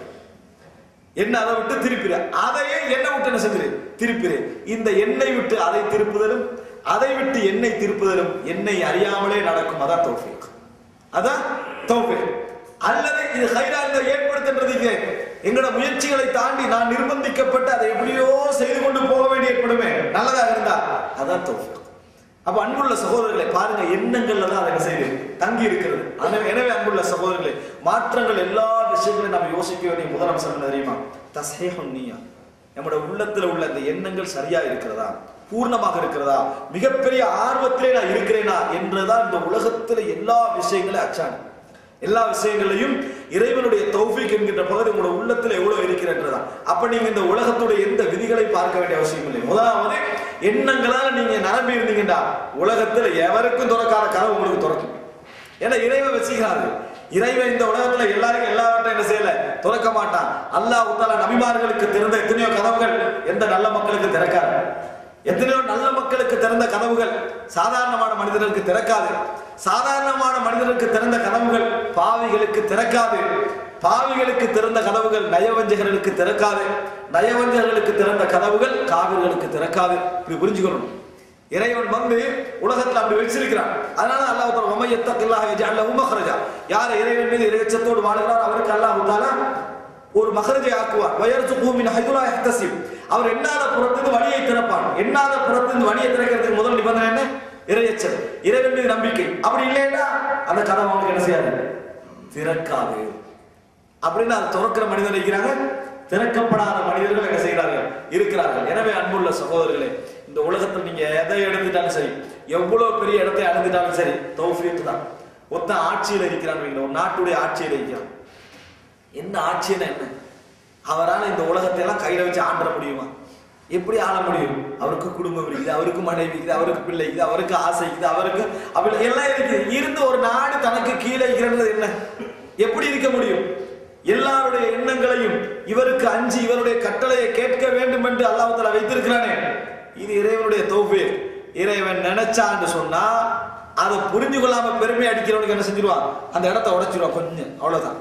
Speaker 1: என்ன அதை விட்டு திருப்பிடு அதையே என்ன விட்டு என்ன செஞ்சிரு திருப்பிடு இந்த எண்ணெய் விட்டு அதை திருப்புதலும் அதை விட்டு எண்ணெய் திருப்புதலும் என்னை அறியாமலே நடக்கும் அதான் தௌஃபீக் அதான் தௌஃபீக் அல்லது இது ஹைரா இந்த ஏற்படுத்துன்றதுக்கு எங்களோட முயற்சிகளை தாண்டி நான் நிர்பந்திக்கப்பட்டு அதை எப்படியோ செய்து கொண்டு போக வேண்டி ஏற்படுமே நல்லதா இருந்தா அதான் தௌஃபீக் அப்ப அன்புள்ள சகோதரர்களை பாருங்க எண்ணங்கள்ல தான் அதை செய்து தங்கி இருக்கிறது எனவே எனவே அன்புள்ள சகோதரர்களே மாற்றங்கள் எல்லா விஷயங்களையும் நம்ம யோசிக்க வேண்டிய முதல் அம்சம் என்ன தெரியுமா தசேகம் நீயா நம்முடைய உள்ளத்துல உள்ள இந்த எண்ணங்கள் சரியா இருக்கிறதா பூர்ணமாக இருக்கிறதா மிகப்பெரிய ஆர்வத்திலே நான் இருக்கிறேனா என்றுதான் இந்த உலகத்துல எல்லா விஷயங்களும் அச்சாணி எல்லா விஷயங்களையும் இறைவனுடைய தௌஃபீக் என்கின்ற பகுதி உங்களோட உள்ளத்துல எவ்வளவு இருக்கிறன்றதா அப்ப நீங்க இந்த உலகத்துடைய எந்த விதிகளை பார்க்க வேண்டிய அவசியம் இல்லை முதலாவது எண்ணங்களால நீங்க நிரம்பி இருந்தீங்கன்னா உலகத்துல எவருக்கும் திறக்காத கதவு உங்களுக்கு திறக்கும் ஏன்னா இறைவன் வச்சுக்கிறாரு இறைவன் இந்த உலகத்துல எல்லாருக்கும் எல்லாவற்றையும் என்ன செய்யல திறக்க மாட்டான் அல்லாஹ் உத்தால நபிமார்களுக்கு திறந்த எத்தனையோ கதவுகள் எந்த நல்ல மக்களுக்கு திறக்காது எத்தனையோ நல்ல மக்களுக்கு திறந்த கதவுகள் சாதாரணமான மனிதர்களுக்கு திறக்காது சாதாரணமான மனிதர்களுக்கு திறந்த கதவுகள் பாவிகளுக்கு திறக்காது பாவிகளுக்கு திறந்த கதவுகள் நயவஞ்சகர்களுக்கு திறக்காது நயவஞ்சகர்களுக்கு திறந்த கதவுகள் காவிர்களுக்கு திறக்காது இப்படி புரிஞ்சுக்கணும் இறைவன் வந்து உலகத்துல அப்படி வச்சிருக்கிறான் அதனால அல்லாஹ் தஆலா வமை யத்தகில்லாஹ யஜஅல் மஹ்ரஜா யார் இறைவன் மீது இறைச்சத்தோடு வாழ்கிறார் அவருக்கு அல்லாஹ் தஆலா ஒரு மஹ்ரஜை ஆக்குவார் வயர்சுகு மின் ஹைதுலா யஹ்தசிப் அவர் எண்ணாத புறத்திலிருந்து வழியை திறப்பான் எண்ணாத புறத்திலிருந்து வழியை திறக்கிறதுக்கு முதல் நிபந்தனை என்ன இறையச்சல் இறைவன் மீது நம்பிக்கை அப்படி இல்லைன்னா அந்த கதவு அவனுக்கு என்ன செய்யாது திறக்காது அப்படின்னு அது திறக்கிற மனிதர் இருக்கிறாங்க திறக்கப்படாத மனிதர்கள் என்ன செய்கிறார்கள் இருக்கிறார்கள் எனவே அன்புள்ள சகோதரர்களே இந்த உலகத்தில் நீங்க எதை எடுத்துட்டாலும் சரி எவ்வளவு பெரிய இடத்தை அடைந்துட்டாலும் சரி தௌஃபீக் தான் ஒத்த ஆட்சியில் இருக்கிறான் வைங்களேன், ஒரு நாட்டுடைய ஆட்சியில் இருக்கிறான் என்ன ஆட்சியனா என்ன அவரால் இந்த உலகத்தை எல்லாம் கையில வச்சு ஆண்ட முடியுமா எப்படி ஆள முடியும் அவருக்கு குடும்பம் இருக்குது அவருக்கு மனைவி இருக்குது அவருக்கு பிள்ளை இருக்குது அவருக்கு ஆசை இருக்குது அவருக்கு அப்படி எல்லாம் இருக்குது இருந்து ஒரு நாடு தனக்கு கீழே இருக்கிறது என்ன எப்படி இருக்க முடியும் எல்லாருடைய எண்ணங்களையும் இவருக்கு அஞ்சு இவருடைய கட்டளையை கேட்க வேண்டும் என்று அல்லாஹ் தஆலா வைத்திருக்கிறானே இது இறைவனுடைய தௌஃபீக் இறைவன் நினைச்சான்னு சொன்னா அதை புரிஞ்சு கொள்ளாம பெருமை அடிக்கிறவனுக்கு என்ன செஞ்சிருவான் அந்த இடத்த உடைச்சிருவான் கொஞ்சம் அவ்வளவுதான்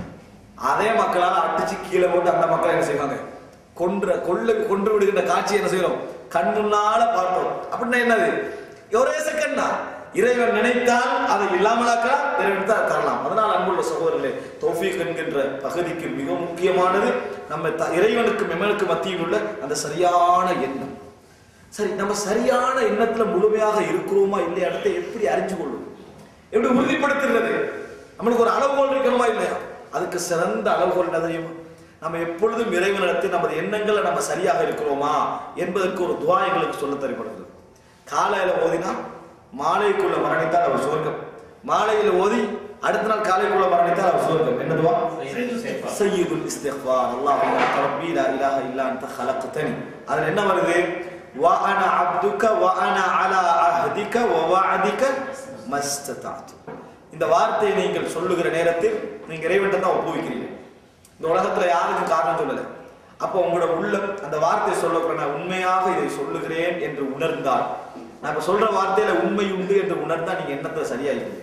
Speaker 1: அதே மக்களால் அடிச்சு கீழே போட்டு அந்த மக்களை என்ன செய்வாங்க கொன்ற கொள்ள கொன்று விடுகின்ற காட்சி என்ன செய்யறோம் கண் முன்னால பார்த்தோம் அப்படின்னா என்னது ஒரே செகண்ட் தான் இறைவன் நினைத்தால் அதை இல்லாமலாக்கலாம் இறைவன் தான் தரலாம் அதனால் அன்புள்ள சகோதரர்களே தௌஃபீக் என்கின்ற பகுதிக்கு மிக முக்கியமானது நம்ம த- இறைவனுக்கும் எமனுக்கு மத்தியில் உள்ள அந்த சரியான எண்ணம் சரி நம்ம சரியான எண்ணத்துல முழுமையாக இருக்கிறோமா இல்லையா இடத்தை எப்படி அறிஞ்சு கொள்ளும் எப்படி உறுதிப்படுத்துகிறது நம்மளுக்கு ஒரு அளவுகோல் இருக்கணுமா இல்லையா அதுக்கு சிறந்த அளவுகோல் என்ன தெரியுமா நம்ம எப்பொழுதும் இறைவனிடத்தில் நமது எண்ணங்களை நம்ம சரியாக இருக்கிறோமா என்பதற்கு ஒரு துவா எங்களுக்கு சொல்ல தரப்படுகிறது காலையில ஓதினா மாலைக்குள்ள மரணித்தால் அவர் சொர்க்கம் மாலையில ஓதி அடுத்த நாள் காலைக்குள்ள மரணித்தால் அவர் சொர்க்கம் என்ன துவா சையீதுல் இஸ்திக்பார் அல்லாஹும்ம அன்த ரப்பி லா இலாஹ இல்லா அன்த خلقتني அதுல என்ன வருது وأنا عبدك وأنا على عهدك ووعدك ما استطعت இந்த வார்த்தையை நீங்கள் சொல்லுகிற நேரத்தில் நீங்க இறைவன் தான் ஒப்புவிக்கிறீங்க இந்த உலகத்துல யாருக்கும் காரணம் சொல்லல அப்போ உங்களோட உள்ளம் அந்த வார்த்தை சொல்லக்கூட நான் உண்மையாக இதை சொல்லுகிறேன் என்று உணர்ந்தால் நான் இப்ப சொல்ற வார்த்தையில உண்மை உண்டு என்று உணர்ந்தா நீங்க எண்ணத்தை சரியாயிருங்க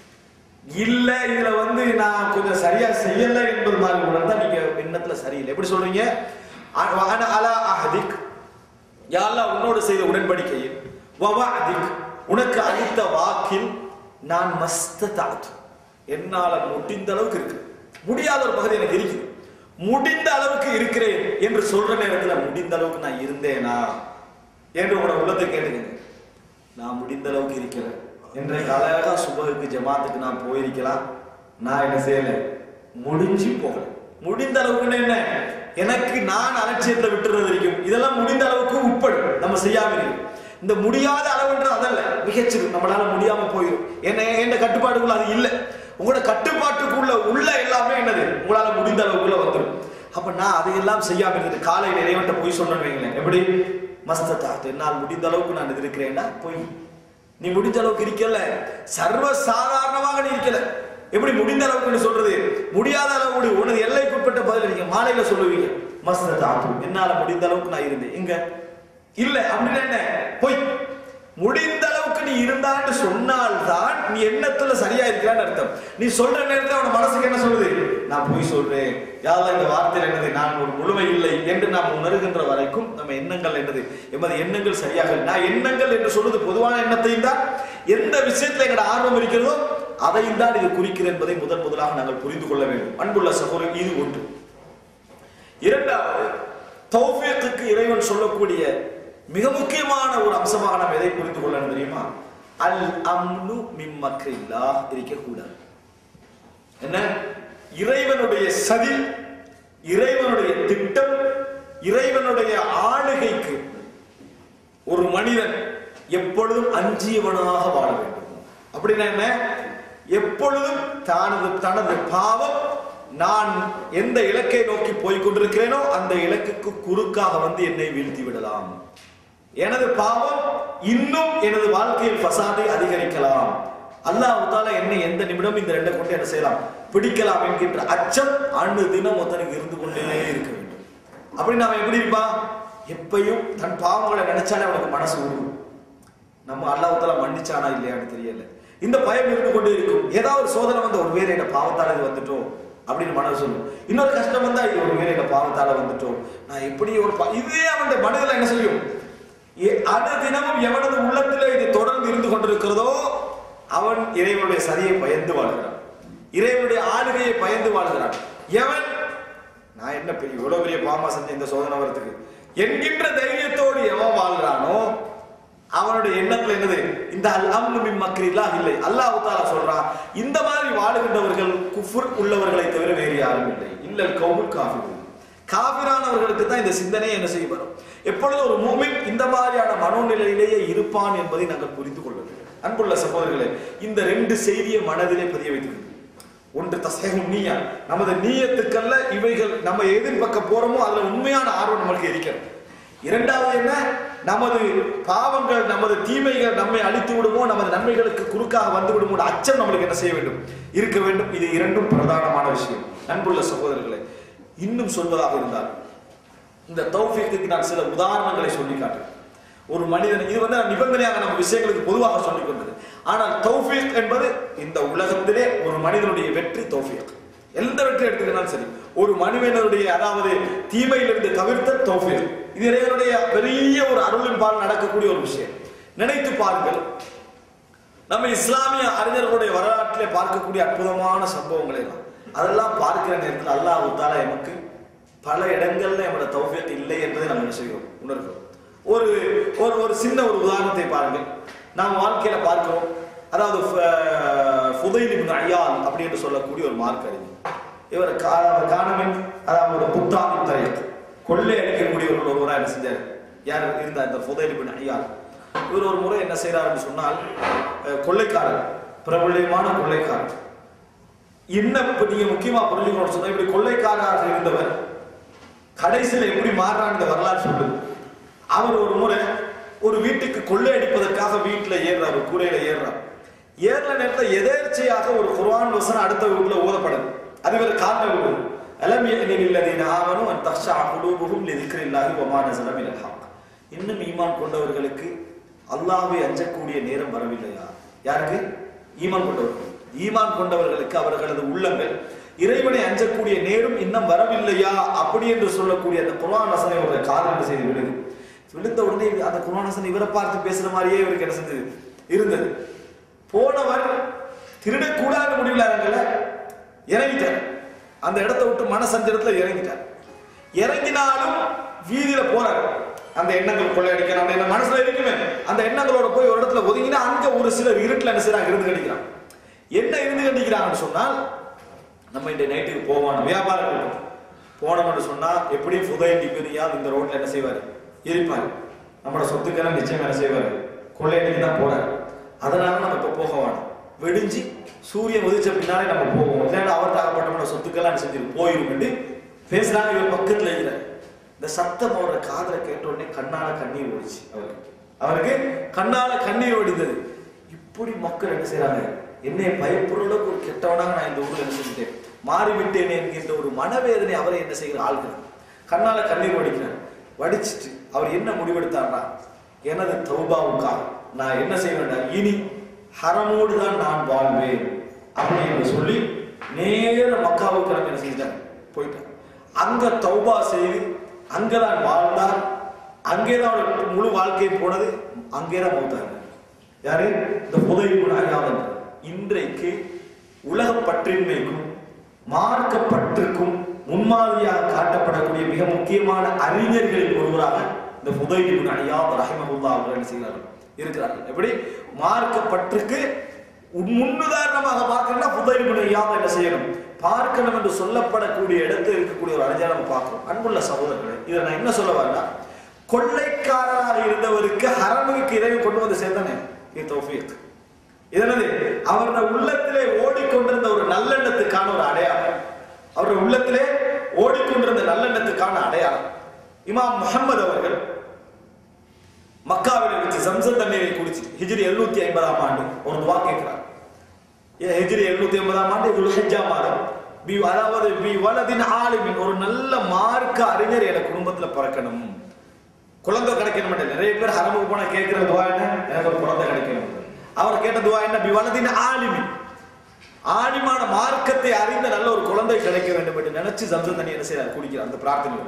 Speaker 1: இல்ல இதுல வந்து நான் கொஞ்சம் சரியா செய்யல என்பது மாதிரி உணர்ந்தா நீங்க எண்ணத்துல சரியில்லை எப்படி சொல்றீங்க அ- வஅன அலா அஹதிக் யா அல்லாஹ் உன்னோடு செய்த உடன்படிக்கையில் வவஅதிக் உனக்கு அளித்த வாக்கில் நான் மஸ்ததாத் என்னால முடிந்த அளவுக்கு இருக்கு முடியாத ஒரு பகுதி எனக்கு இருக்குது முடிந்த அளவுக்கு இருக்கிறேன் என்று சொல்ற நேரத்துல முடிந்த அளவுக்கு நான் இருந்தேனா என்று உங்களோட உள்ளத்தை கேட்டுக்கங்க நான் முடிந்த அளவுக்கு இருக்கிறேன் இன்றைக்கு அழகா சுபகுக்கு ஜமாத்துக்கு நான் போயிருக்கலாம் நான் என்ன செய்யல முடிஞ்சு போகல முடிந்த அளவுக்கு என்ன எனக்கு நான் அலட்சியத்தை விட்டுறது வரைக்கும் இதெல்லாம் முடிந்த அளவுக்கு உட்படும் நம்ம செய்யாம இருக்கு இந்த முடியாத அளவுன்றது அதல்ல மிகச்சிறு நம்மளால முடியாம போயிடும் என்ன எந்த கட்டுப்பாடுக்குள்ள அது இல்லை உங்களோட கட்டுப்பாட்டுக்குள்ள உள்ள எல்லாமே என்னது உங்களால முடிந்த அளவுக்குள்ள வந்துடும் அப்ப நான் அதையெல்லாம் செய்யாம இருந்தது காலையில் இறைவன்ட்ட போய் சொன்னேன்னு வைங்களேன் எப்படி மஸ்தத்தாத் என்னால் முடிந்த அளவுக்கு நான் இது இருக்கிறேன்னா போய் நீ முடிஞ்ச அளவுக்கு இருக்கல சர்வ சாதாரணமாக நீ இருக்கல எப்படி முடிந்த அளவுக்கு நீ சொல்றது முடியாத அளவு உனது எல்லைக்குட்பட்ட பதில் நீங்க மாலையில சொல்லுவீங்க மஸ்தத்தாத் என்னால முடிந்த அளவுக்கு நான் இருந்தேன் எங்க இல்ல அப்படின்னு என்ன போய் முடிந்த அளவுக்கு நீ இருந்தான்னு சொன்னால்தான் நீ எண்ணத்துல சரியா இருக்கிறான்னு அர்த்தம் நீ சொல்ற நேரத்துல அவன மனசுக்கு என்ன சொல்லுது நான் போய் சொல்றேன் யாரெல்லாம் இந்த வார்த்தையில் என்னது நான் ஒரு முழுமை இல்லை என்று நாம் உணர்கின்ற வரைக்கும் நம்ம எண்ணங்கள் என்னது எமது எண்ணங்கள் சரியாக இல்லை. நான் எண்ணங்கள் என்று சொல்வது பொதுவான எண்ணத்தையும் தான் எந்த விஷயத்துல எங்களோட ஆர்வம் இருக்கிறதோ அதையும் தான் இது குறிக்கிறது என்பதை முதன் முதலாக நாங்கள் புரிந்து கொள்ள வேண்டும் அன்புள்ள சகோதரர் இது ஒன்று இரண்டாவது தௌஃபீக்குக்கு இறைவன் சொல்லக்கூடிய மிக முக்கியமான ஒரு அம்சமாக நாம் எதை புரிந்து கொள்ளணும் தெரியுமா அல் அம்னு மின் மக்களில்லா இருக்கக்கூடாது என்ன இறைவனுடைய சதி இறைவனுடைய திட்டம் இறைவனுடைய ஆளுகைக்கு ஒரு மனிதன் எப்பொழுதும் அஞ்சியவனாக வாழ வேண்டும் அப்படின்னா என்ன எப்பொழுதும் தனது தனது பாவம் நான் எந்த இலக்கை நோக்கி போய் கொண்டிருக்கிறேனோ அந்த இலக்குக்கு குறுக்காக வந்து என்னை வீழ்த்தி விடலாம் எனது பாவம் இன்னும் எனது வாழ்க்கையில் பசாதை அதிகரிக்கலாம் அல்லாஹ் தாலா என்னை எந்த நிமிடம் இந்த ரெண்டை கொண்டு என்ன செய்யலாம் பிடிக்கலாம் என்கின்ற அச்சம் அணு தினம் ஒருத்தனுக்கு இருந்து கொண்டே இருக்க வேண்டும் அப்படி நாம எப்படி இருப்பான் எப்பயும் தன் பாவங்களை நினைச்சாலே அவனுக்கு மனசு உருகும் நம்ம அல்லாஹால மன்னிச்சானா இல்லையான்னு தெரியல இந்த பயம் இருந்து கொண்டே இருக்கும் ஏதாவது ஒரு சோதனை வந்து ஒரு வேலை என்ன பாவத்தால இது வந்துட்டோம் அப்படின்னு மனசு சொல்லும் இன்னொரு கஷ்டம் வந்தா இது ஒரு வேலை என்ன பாவத்தால வந்துட்டோம் நான் எப்படி ஒரு பா- இதே அவன் மனதில் என்ன செய்யும் எ- அடு தினமும் எவனது உள்ளத்திலே இது தொடர்ந்து இருந்து கொண்டிருக்கிறதோ அவன் இறைவனுடைய சதியை பயந்து வாழ்கிறான் இறைவனுடைய ஆளுகையை பயந்து வாழ்கிறான் எவன் நான் என்ன பெரிய இவ்வளவு பெரிய பாமா செஞ்ச இந்த சோதனை வரத்துக்கு என்கின்ற தைரியத்தோடு எவன் வாழ்றானோ அவனுடைய எண்ணத்துல என்னது இந்த அல்லாஹ் மின் மக்களில்லா இல்லை அல்லாஹ் தாலா சொல்றான் இந்த மாதிரி வாழுகின்றவர்கள் குஃபுர் உள்ளவர்களை தவிர வேறு யாரும் இல்லை இல்லல் கவுல் காஃபிர் காபிரானவர்களுக்கு தான் இந்த சிந்தனையை என்ன செய்ய வரும் எப்பொழுது ஒரு மூமின் இந்த மாதிரியான மனோநிலையிலேயே இருப்பான் என்பதை நாங்கள் புரிந்து கொள்ள வேண்டும் அன்புள்ள சகோதரர்களே இந்த ரெண்டு செய்தியை மனதிலே பதிய வைத்திருக்கிறது ஒன்று தசகம் நீயா நமது நீயத்துக்கல்ல இவைகள் நம்ம எதிர் பக்கம் போறோமோ அதுல உண்மையான ஆர்வம் நம்மளுக்கு இருக்கிறது இரண்டாவது என்ன நமது பாவங்கள் நமது தீமைகள் நம்மை அழித்து விடுமோ நமது நன்மைகளுக்கு குறுக்காக வந்து விடுமோ அச்சம் நம்மளுக்கு என்ன செய்ய வேண்டும் இருக்க வேண்டும் இது இரண்டும் பிரதானமான விஷயம் அன்புள்ள சகோதரர்களே இன்னும் சொல்வதாக இருந்தால் இந்த தௌஃபீக்கு நான் சில உதாரணங்களை சொல்லி காட்டுறேன் ஒரு மனிதன் இது வந்து நான் நிபந்தனையாக நம்ம விஷயங்களுக்கு பொதுவாக சொல்லிக் கொண்டது ஆனால் தௌஃபீக் என்பது இந்த உலகத்திலே ஒரு மனிதனுடைய வெற்றி தௌஃபீக் எந்த வெற்றி எடுத்துக்கிட்டாலும் சரி ஒரு மனிதனுடைய அதாவது தீமையிலிருந்து தவிர்த்த தௌஃபீக் இது இறைவனுடைய பெரிய ஒரு அருளின் பால் நடக்கக்கூடிய ஒரு விஷயம் நினைத்து பாருங்கள் நம்ம இஸ்லாமிய அறிஞர்களுடைய வரலாற்றிலே பார்க்கக்கூடிய அற்புதமான சம்பவங்களை எல்லாம் அதெல்லாம் பார்க்கிற நேரத்தில் அல்லாஹ் தாலா எமக்கு பல இடங்கள்ல நம்மளோட தௌஃபியத் இல்லை என்பதை நம்ம என்ன செய்கிறோம் உணர்கிறோம் ஒரு ஒரு ஒரு சின்ன ஒரு உதாரணத்தை பாருங்கள் நாம் வாழ்க்கையில பார்க்கிறோம் அதாவது ஃப- ஃபுதைல் இப்னு அய்யால் அப்படி என்று சொல்லக்கூடிய ஒரு மார்க் அறிஞர் இவர் கா- காணமின் அதாவது ஒரு புத்தாவின் தரையத் கொள்ளை அடிக்கக்கூடியவர்கள் ஒருவராக என்ன செஞ்சார் யார் இருந்த இந்த ஃபுதைல் இப்னு அய்யால் இவர் ஒரு முறை என்ன செய்யறாருன்னு சொன்னால் அஹ், கொள்ளைக்காரர் பிரபல்யமான கொள்ளைக்காரர் என்ன இப்ப நீங்க முக்கியமா புரிஞ்சுக்கணும்னு சொன்னா இப்படி கொள்ளைக்காரராக இருந்தவர் கடைசியில எப்படி மாறுறான்னு இந்த வரலாறு சொல்லுது அவர் ஒரு முறை ஒரு வீட்டுக்கு கொள்ளை அடிப்பதற்காக வீட்டுல ஏறுறாரு கூரையில ஏறுறார் ஏறுற நேரத்துல எதேர்ச்சையாக ஒரு குர்ஆன் வசனம் அடுத்த வீட்டுல ஓதப்படுது அது வேற காரணம் விடுது அலம் யஅனில் லதீன ஆமனு அன் தக்ஷா குலூபுஹும் லிذிக்ரில்லாஹி வமா நஸல மினல் ஹக் இன்னும் ஈமான் கொண்டவர்களுக்கு அல்லாஹ்வை அஞ்சக்கூடிய நேரம் வரவில்லையா யாருக்கு ஈமான் கொண்டவர்கள் ஈமான் கொண்டவர்களுக்கு அவர்களது உள்ளங்கள் இறைவனை அஞ்சக்கூடிய நேரம் இன்னும் வரவில்லையா அப்படி என்று சொல்லக்கூடிய அந்த குர்ஆன் வசனம் இவருடைய காதல் செய்து விடுது விழுந்த உடனே அந்த குர்ஆன் வசனம் இவரை பார்த்து பேசுற மாதிரியே இவருக்கு என்ன செஞ்சது இருந்தது போனவர் திருடக்கூடாத முடிவில் இறங்கல இறங்கிட்டார் அந்த இடத்தை விட்டு மனசஞ்சலத்துல இறங்கிட்டார் இறங்கினாலும் வீதியில போறாரு அந்த எண்ணங்கள் கொள்ளையடிக்கணும் அந்த எண்ணம் மனசுல இருக்குமே அந்த எண்ணங்களோட போய் ஒரு இடத்துல ஒதுங்கினா அங்க ஒரு சிலர் இருட்டுல என்ன செய்றாங்க இருந்து கடிக்கிறாங்க என்ன இருந்து கடிக்கிறாங்கன்னு சொன்னால் நம்ம இந்த நைட்டுக்கு போவோம் வியாபாரம் இருக்கும். போனோம்னு சொன்னா எப்படியும் புதை டிபிரியால் இந்த ரோட்ல என்ன செய்வாரு இருப்பாரு நம்மளோட சொத்துக்கெல்லாம் நிச்சயம் என்ன செய்வாரு கொள்ளையடிக்கு தான் போறாரு அதனால நம்ம இப்ப போக வேணாம் வெடிஞ்சு சூரியன் உதிச்ச பின்னாலே நம்ம போவோம் இல்லைன்னா அவர்கிட்ட ஆகப்பட்ட சொத்துக்கெல்லாம் என்ன செஞ்சு போயிரும் பேசுறாங்க இவர் பக்கத்துல இருக்கிறார் இந்த சத்தம் அவரோட காதுல கேட்ட உடனே கண்ணால கண்ணீர் ஓடிச்சு அவருக்கு அவருக்கு கண்ணால கண்ணீர் ஓடிந்தது இப்படி மக்கள் என்ன செய்றாங்க என்னை பயப்படுற அளவுக்கு ஒரு கெட்டவனாக நான் இந்த ஊர்ல என்ன செஞ்சுட்டேன் மாறிவிட்டேன் என்கின்ற ஒரு மனவேதனை அவரை என்ன செய்கிற ஆள்கள் கண்ணால கண்ணீர் வடிக்கிறார் வடிச்சிட்டு அவர் என்ன முடிவெடுத்தார்னா எனது தௌபாவுக்காக நான் என்ன செய்ய வேண்டாம் இனி ஹரமோடு தான் நான் வாழ்வேன் அப்படி என்று சொல்லி நேர மக்காவுக்கு கிளம்பி என்ன செஞ்சிட்டார் போயிட்டார் அங்க தௌபா செய்து அங்கதான் வாழ்ந்தார் அங்கேதான் அவர் முழு வாழ்க்கை போனது அங்கேதான் மௌத்தாங்க யாரு இந்த புதையுடன் இன்றைக்கு உலக பற்றின்மைக்கும் மார்க்க பற்றுக்கும் முன்மாதிரியாக காட்டப்படக்கூடிய மிக முக்கியமான அறிஞர்களில் ஒருவராக இந்த புதையுடன் அணியாத ரஹிமகுல்லா அவர்கள் என்ன செய்கிறார்கள் இருக்கிறார்கள் எப்படி மார்க்க பற்றுக்கு உன் முன்னுதாரணமாக பார்க்கணும்னா புதையுடன் ஐயாவை என்ன செய்யணும் பார்க்கணும் என்று சொல்லப்படக்கூடிய இடத்தில் இருக்கக்கூடிய ஒரு அறிஞரை நம்ம பார்க்கிறோம் அன்புள்ள சகோதரர்களே இதை நான் என்ன சொல்ல வரேன்னா கொள்ளைக்காரராக இருந்தவருக்கு ஹரமுக்கு இறைவன் கொண்டு வந்து சேர்ந்தானே இது தௌஃபீக் இதனது அவருடைய உள்ளத்திலே ஓடிக்கொண்டிருந்த ஒரு நல்லெண்ணத்துக்கான ஒரு அடையாளம் அவருடைய உள்ளத்திலே ஓடிக்கொண்டிருந்த நல்லெண்ணத்துக்கான அடையாளம் இமாம் முஹம்மது அவர்கள் மக்காவில் வச்சு சம்சம் தண்ணீரை குடிச்சு ஹிஜ்ரி எழுநூத்தி ஐம்பதாம் ஆண்டு ஒரு துவா கேட்கிறார் ஏ- ஹிஜ்ரி எழுநூத்தி ஐம்பதாம் ஆண்டு துல்ஹிஜ்ஜா மாதம் பி அதாவது பி வலதின் ஆளுமின் ஒரு நல்ல மார்க்க அறிஞர் என குடும்பத்துல பிறக்கணும் குழந்தை கிடைக்கணும் நிறைய பேர் ஹரமுக்கு போனா கேட்கிற துவா என்ன எனக்கு ஒரு குழந்தை கிடைக்கணும் அவர் கேட்ட துவா என்ன பி வலதின் ஆலிமின் ஆணிமான மார்க்கத்தை அறிந்த நல்ல ஒரு குழந்தை கிடைக்க வேண்டும் என்று நினைச்சு சம்சம் தண்ணி என்ன செய்யறார் குடிக்கிறார் அந்த பிரார்த்தனை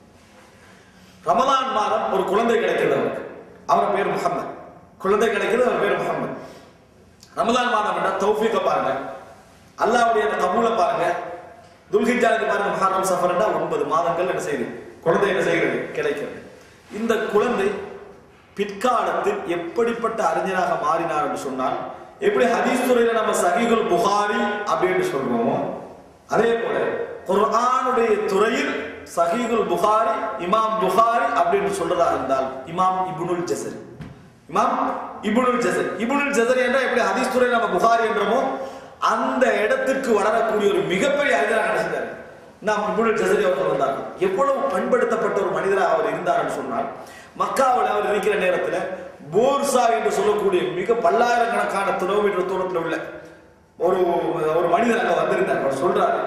Speaker 1: ரமலான் மாதம் ஒரு குழந்தை கிடைக்கிறது அவருக்கு அவர் பேர் முகமது குழந்தை கிடைக்கிறது அவர் பேர் முகமது ரமலான் மாதம் என்ன தௌஃபீக பாருங்க அல்லாவுடைய அந்த கபூல பாருங்க துல்ஹிஜாவுக்கு பாருங்க முஹர்ரம் சஃபர்னா ஒன்பது மாதங்கள் என்ன செய்யுது குழந்தை என்ன செய்கிறது கிடைக்கிறது இந்த குழந்தை பிற்காலத்தில் எப்படிப்பட்ட அறிஞராக மாறினார் என்று சொன்னால் எப்படி ஹதீஸ் துறையில நம்ம சஹீகுல் புகாரி அப்படின்னு சொல்றோமோ அதே போல குர்ஆனுடைய துறையில் சஹீகுல் புகாரி இமாம் புகாரி அப்படின்னு சொல்றதா இருந்தால் இமாம் இப்னுல் ஜஸரி இமாம் இப்னுல் ஜஸரி இப்னுல் ஜஸரி என்றால் எப்படி ஹதீஸ் துறையில் நம்ம புகாரி என்றோமோ அந்த இடத்துக்கு வளரக்கூடிய ஒரு மிகப்பெரிய அறிஞராக நினைச்சார் நாம் இப்னுல் ஜஸரி அவர்கள் வந்தார்கள் எவ்வளவு பண்படுத்தப்பட்ட ஒரு மனிதராக அவர் இருந்தார்னு சொன்னால் மக்காவில் அவர் இருக்கிற நேரத்தில் போர்சா என்று சொல்லக்கூடிய மிக பல்லாயிரக்கணக்கான கிலோமீட்டர் தூரத்தில் உள்ள ஒரு ஒரு மனிதர் அங்க வந்திருந்தார் அவர் சொல்றாரு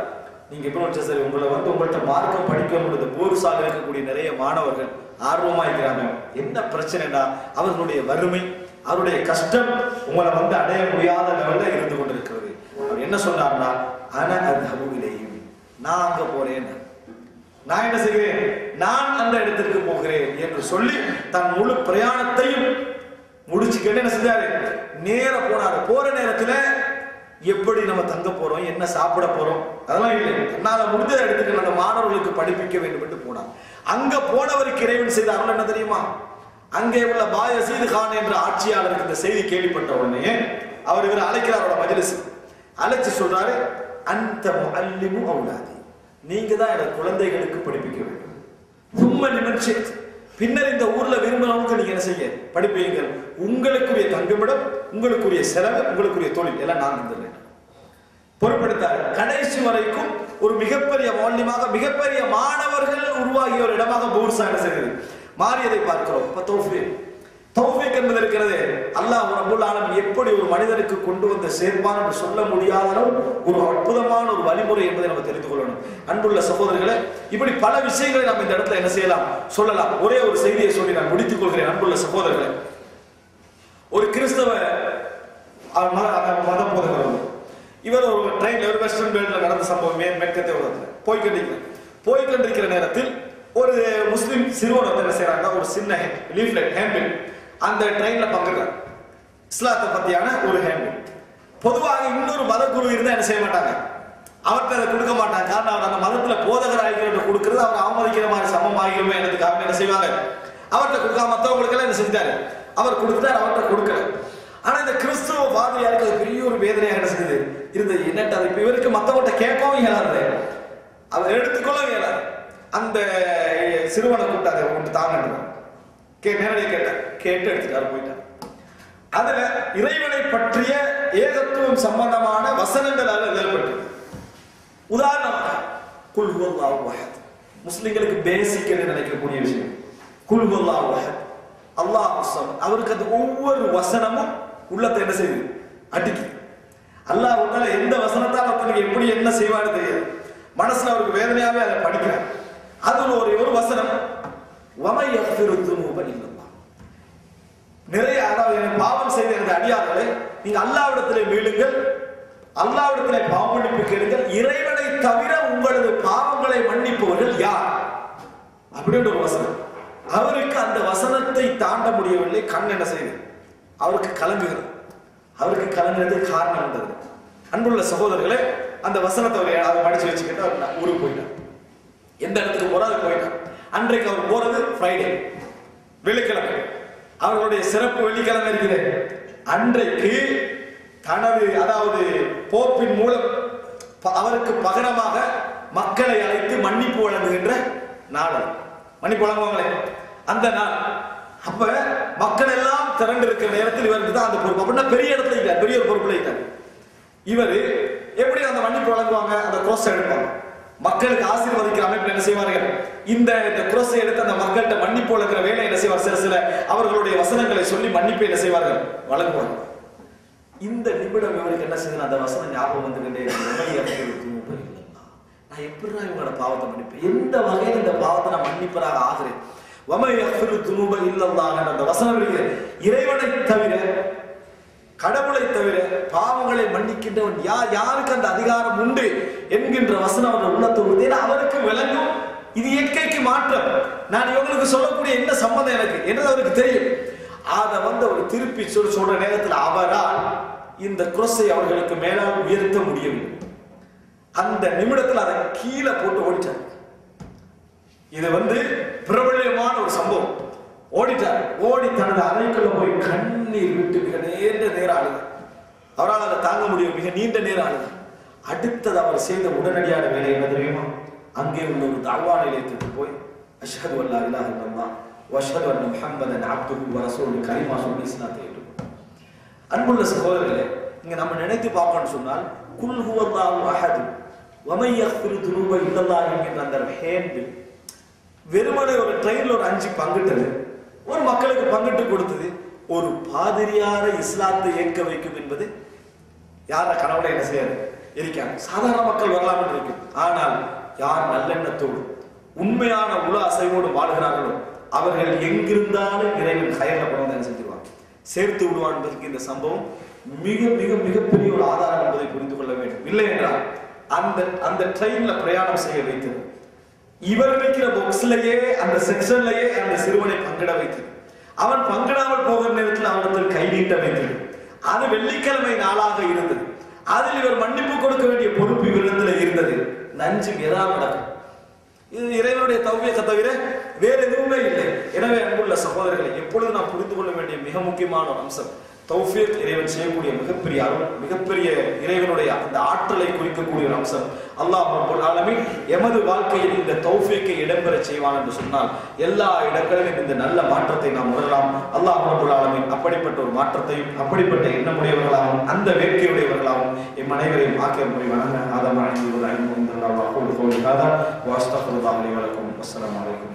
Speaker 1: நீங்க எப்படி சரி உங்களை வந்து உங்கள்ட்ட மார்க்கம் படிக்க முடியுது போர்சால இருக்கக்கூடிய நிறைய மாணவர்கள் ஆர்வமா இருக்கிறாங்க என்ன பிரச்சனைடா அவர்களுடைய வறுமை அவருடைய கஷ்டம் உங்களை வந்து அடைய முடியாத லெவல்ல இருந்து கொண்டிருக்கிறது அவர் என்ன சொன்னார்னா அன அத்ஹபுவிலேயும் நான் அங்க போறேன் நான் என்ன செய்கிறேன் நான் அந்த இடத்திற்கு போகிறேன் என்று சொல்லி தன் முழு பிரயாணத்தையும் முடிச்சுக்கிட்டு என்ன செஞ்சாரு நேர போனாரு போற நேரத்துல எப்படி நம்ம தங்க போறோம் என்ன சாப்பிட போறோம் அதெல்லாம் இல்லை தன்னால முடிஞ்ச இடத்துக்கு அந்த மாணவர்களுக்கு படிப்பிக்க வேண்டும் என்று போனார் அங்க போனவருக்கு இறைவன் செய்த அருள் என்ன தெரியுமா அங்கே உள்ள பாயசீது கான் என்ற ஆட்சியாளருக்கு இந்த செய்தி கேள்விப்பட்ட உடனே அவர் இவர் அழைக்கிறார் அவரோட மஜ்லிஸ் அழைச்சு சொல்றாரு அந்த முஅல்லிமு அவுலாதி நீங்க தான் எனக்கு குழந்தைகளுக்கு படிப்பிக்க வேண்டும் சும்மா நிமிர்ச்சி பின்னர் இந்த ஊர்ல விரும்பினவங்க நீங்க என்ன செய்ய படிப்பீங்கள் உங்களுக்குரிய தங்குமிடம் உங்களுக்குரிய செலவு உங்களுக்குரிய தொழில் எல்லாம் நான் தந்துடுறேன் பொறுப்படுத்தார் கடைசி வரைக்கும் ஒரு மிகப்பெரிய வால்யமாக மிகப்பெரிய மாணவர்கள் உருவாகிய ஒரு இடமாக பூர்சா என்ன செய்தது மாறியதை பார்க்கிறோம் இப்ப தௌஃபீக் தௌஃபீக் என்பது இருக்கிறது அல்லாஹ் ரபுல் ஆலமீன் எப்படி ஒரு மனிதனுக்கு கொண்டு வந்து சேர்ப்பான் என்று சொல்ல முடியாத அளவு ஒரு அற்புதமான ஒரு வழிமுறை என்பதை நம்ம தெரிந்து கொள்ளணும் அன்புள்ள சகோதரர்களே இப்படி பல விஷயங்களை நாம் இந்த இடத்துல என்ன செய்யலாம் சொல்லலாம் ஒரே ஒரு செய்தியை சொல்லி நான் முடித்துக் கொள்கிறேன் அன்புள்ள சகோதரர்களே ஒரு கிறிஸ்தவ அஹ், மத அஹ், மத போதகர் இவர் ஒரு ட்ரெயின்ல ஒரு வெஸ்டர்ன் வேர்ல்ட்ல நடந்த சம்பவம் மே மேற்கத்திய உலகத்துல போய் கொண்டிருக்கிறார் போய் கொண்டிருக்கிற நேரத்தில் ஒரு முஸ்லிம் சிறுவன் வந்து என்ன செய்யறாங்க ஒரு சின்ன லீஃப்லெட் ஹேம்பிள் அந்த ட்ரெயின்ல பங்குறார் இஸ்லாத்தை பத்தியான ஒரு ஹேம்பிள் பொதுவாக இன்னொரு மத குரு இருந்தா என்ன செய்ய மாட்டாங்க அவர்கிட்ட அதை கொடுக்க மாட்டாங்க காரணம் அவர் அந்த மதத்துல போதகர் ஆகியோட கொடுக்கறது அவர் அவமதிக்கிற மாதிரி சமம் ஆகிருமே என்னதுக்காக என்ன செய்வாங்க அவர்கிட்ட கொடுக்காம மற்றவங்களுக்கெல்லாம் என்ன செஞ்சாரு அவர் கொடுத்தாரு அவர்கிட்ட கொடுக்கல ஆனா இந்த கிறிஸ்துவ பாதிரியாருக்கு அது பெரிய ஒரு வேதனையாக என்ன செஞ்சது இருந்தது என்னட்டு அது இப்ப இவருக்கு மத்தவங்கள்ட்ட கேட்கவும் இயலாது அவர் எடுத்துக்கொள்ளவும் இயலாது அந்த சிறுவனை கூப்பிட்டாரு கொண்டு தாங்க கே நேரடியாக கேட்டார் கேட்டு எடுத்துட்டாரு போயிட்டார் அதுல இறைவனை பற்றிய ஏகத்துவம் சம்பந்தமான வசனங்கள் அதுல எழுதப்பட்டிருக்கு உதாரணமாக குல் ஹுவல்லாஹு அஹத் முஸ்லிம்களுக்கு பேசிக் என்று நினைக்கக்கூடிய விஷயம் குல் ஹுவல்லாஹு அஹத் அல்லாஹ் சமத் அவருக்கு அது ஒவ்வொரு வசனமும் உள்ளத்தை என்ன செய்யுது அடிக்குது அல்லாஹ் உன்னால எந்த வசனத்தால் ஒருத்தனுக்கு எப்படி என்ன செய்வான்னு தெரியாது மனசுல அவருக்கு வேதனையாவே அதை படிக்கிறார் அதுல ஒரு ஒரு வசனம் வமை யஃபிரு துனூப இல்லல்லாஹ் நிறைய அதாவது எனக்கு பாவம் செய்த எனது அடியார்களே நீங்க அல்லாவிடத்திலே மீளுங்கள் அல்லாவிடத்திலே பாவ மன்னிப்பு கேளுங்கள் இறைவனை தவிர உங்களது பாவங்களை மன்னிப்பவர்கள் யார் அப்படின்னு ஒரு வசனம் அவருக்கு அந்த வசனத்தை தாண்ட முடியவில்லை கண் என்ன செய்யுது அவருக்கு கலங்குகிறது அவருக்கு கலங்குறது காரணம் இருந்தது அன்புள்ள சகோதரர்களே அந்த வசனத்தை அவர் அதை படிச்சு வச்சுக்கிட்டு அவர் ந- ஊருக்கு போயிட்டார் எந்த இடத்துக்கு போறாரு போயிட்டார் அன்றைக்கு அவர் போறது ஃப்ரைடே வெள்ளிக்கிழமை அவர்களுடைய சிறப்பு வெள்ளிக்கிழமை இருக்குது அன்றைக்கு தனது அதாவது போப்பின் மூலம் ப- அவருக்கு பகரமாக மக்களை அழைத்து மன்னிப்பு வழங்குகின்ற நாள் அது. மன்னிப்பு வழங்குவாங்களே அந்த நாள் அப்ப மக்கள் எல்லாம் திரண்டு இருக்கிற நேரத்தில் இவருக்கு தான் அந்த பொறுப்பு அப்படின்னா பெரிய இடத்துல இருக்கார் பெரிய ஒரு பொறுப்புல இருக்கார் இவர் எப்படி அந்த மன்னிப்பு வழங்குவாங்க அந்த குரோஸ் எடுப்பாங்க மக்களுக்கு ஆசீர்வதிக்கிற அமைப்பில் என்ன செய்வார்கள் இந்த இந்த குரோஸை எடுத்து அந்த மக்கள்கிட்ட மன்னிப்பு வழங்குற வேலை என்ன செய்வார் சில சில அவர்களுடைய வசனங்களை சொல்லி மன்னிப்பு என்ன செய்வார்கள் வழங்குவாங்க இந்த நிமிடம் இவருக்கு என்ன செய்யுது அந்த வசனம் ஞாபகம் வந்துகிட்டே இருக்கு. உமை அருகில் தூப இல்லல்லா. நான் எப்படிடா இவங்களோட பாவத்தை மன்னிப்பேன் எந்த வகையில் இந்த பாவத்தை நான் மன்னிப்பதாக ஆகிறேன் வமை அஃபிரு துணுப இல்லல்லாஹ் அந்த வசனம் இருக்கு இறைவனை தவிர கடவுளை தவிர பாவங்களை மன்னிக்கின்றவன் யார் யாருக்கு அந்த அதிகாரம் உண்டு என்கின்ற வசனம் அவர் உள்ளத்தை உறுதி அவருக்கு விளங்கும் இது இயற்கைக்கு மாற்றம் நான் இவங்களுக்கு சொல்லக்கூடிய என்ன சம்மந்தம் எனக்கு என்னது அவருக்கு தெரியும் அதை வந்து அவர் திருப்பி சொல்ல சொல்ற நேரத்தில் அவரால் இந்த குரஸை அவர்களுக்கு மேலால் உயர்த்த முடியவில்லை அந்த நிமிடத்தில் அதை கீழே போட்டு ஓடிட்டார் இது வந்து பிரபல்யமான ஒரு சம்பவம் ஓடிட்டார் ஓடி தனது அறைக்குள்ள போய் கண்ணீர் விட்டு மிக நீண்ட நேரம் அழுது அவரால் அதை தாங்க முடியும் மிக நீண்ட நேரம் அழுது அடுத்தது அவர் செய்த உடனடியான வேலை என்ன தெரியுமா அங்கே உள்ள ஒரு தாவா நிலையத்துக்கு போய் அஷ்ஹது அல்லா இலாஹ இல்லல்லாஹ் வஷ்ஹது அன்ன முஹம்மதன் அப்துஹு வ ரசூலுஹு கலிமா சொல்லி இஸ்லாத்தை ஏற்றுக்கொண்டார் அன்புள்ள சகோதரர்களே இங்க நம்ம நினைத்து பார்க்கணும்னு சொன்னால் குல் ஹுவல்லாஹு அஹது வமை யக்ஃபிரு துனூப இல்லல்லாஹ் என்கின்ற அந்த ஹேண்டில் வெறுமனே ஒரு ட்ரெயின்ல ஒரு அஞ்சு பங்கிட்டது ஒரு மக்களுக்கு பங்கிட்டு கொடுத்தது ஒரு பாதிரியார இஸ்லாத்தை ஏற்க வைக்கும் என்பது யார கனவுல என்ன செய்யாது இருக்காங்க சாதாரண மக்கள் வரலாம் என்று இருக்கும் ஆனால் யார் நல்லெண்ணத்தோடு உண்மையான உல அசைவோடு வாழ்கிறார்களோ அவர்கள் எங்கிருந்தாலும் இறைவன் கயர்ல கொண்டு வந்து என்ன செஞ்சிருவாங்க சேர்த்து விடுவான் என்பதற்கு இந்த சம்பவம் மிக மிக மிகப்பெரிய ஒரு ஆதாரம் என்பதை புரிந்து கொள்ள வேண்டும் இல்லை என்றால் அந்த அந்த ட்ரெயின்ல பிரயாணம் செய்ய வைத்தது இவர் வைக்கிற பாக்ஸ்லயே அந்த செக்ஷன்லயே அந்த சிறுவனை பங்கிட வைத்தது அவன் பங்கிடாமல் போகிற நேரத்தில் அவனத்தில் கை நீட்ட வைத்தது அது வெள்ளிக்கிழமை நாளாக இருந்தது அதில் இவர் மன்னிப்பு கொடுக்க வேண்டிய பொறுப்பு இவரிடத்தில் இருந்தது நஞ்சு எதாவது நடக்கும் இது இறைவனுடைய தவ்வியத்தை தவிர வேற எதுவுமே இல்லை எனவே அன்புள்ள சகோதரர்களை எப்பொழுது நாம் புரிந்து கொள்ள வேண்டிய மிக முக்கியமான ஒரு அம்சம் தௌஃபீக் இறைவன் செய்யக்கூடிய மிகப்பெரிய அருள் மிகப்பெரிய இறைவனுடைய அந்த ஆற்றலை குறிக்கக்கூடிய ஒரு அம்சம் அல்லாஹ் ரப்பல் ஆலமீன் எமது வாழ்க்கையில் இந்த தௌஃபீக்கை இடம்பெற செய்வான் என்று சொன்னால் எல்லா இடங்களிலும் இந்த நல்ல மாற்றத்தை நாம் உணரலாம் அல்லாஹ் ரப்பல் ஆலமீன் அப்படிப்பட்ட ஒரு மாற்றத்தையும் அப்படிப்பட்ட எண்ணமுடையவர்களாகவும் அந்த வேட்கையுடையவர்களாகவும் எம் அனைவரையும் ஆக்கிய முடிவான ஆதம் அனைத்து ஐந்து அல்லாஹ் அக்கூல் கோலி ஹாதா வாஸ்தகுல்லாஹி வலக்கும் அஸ்ஸலாமு அலைக்கும்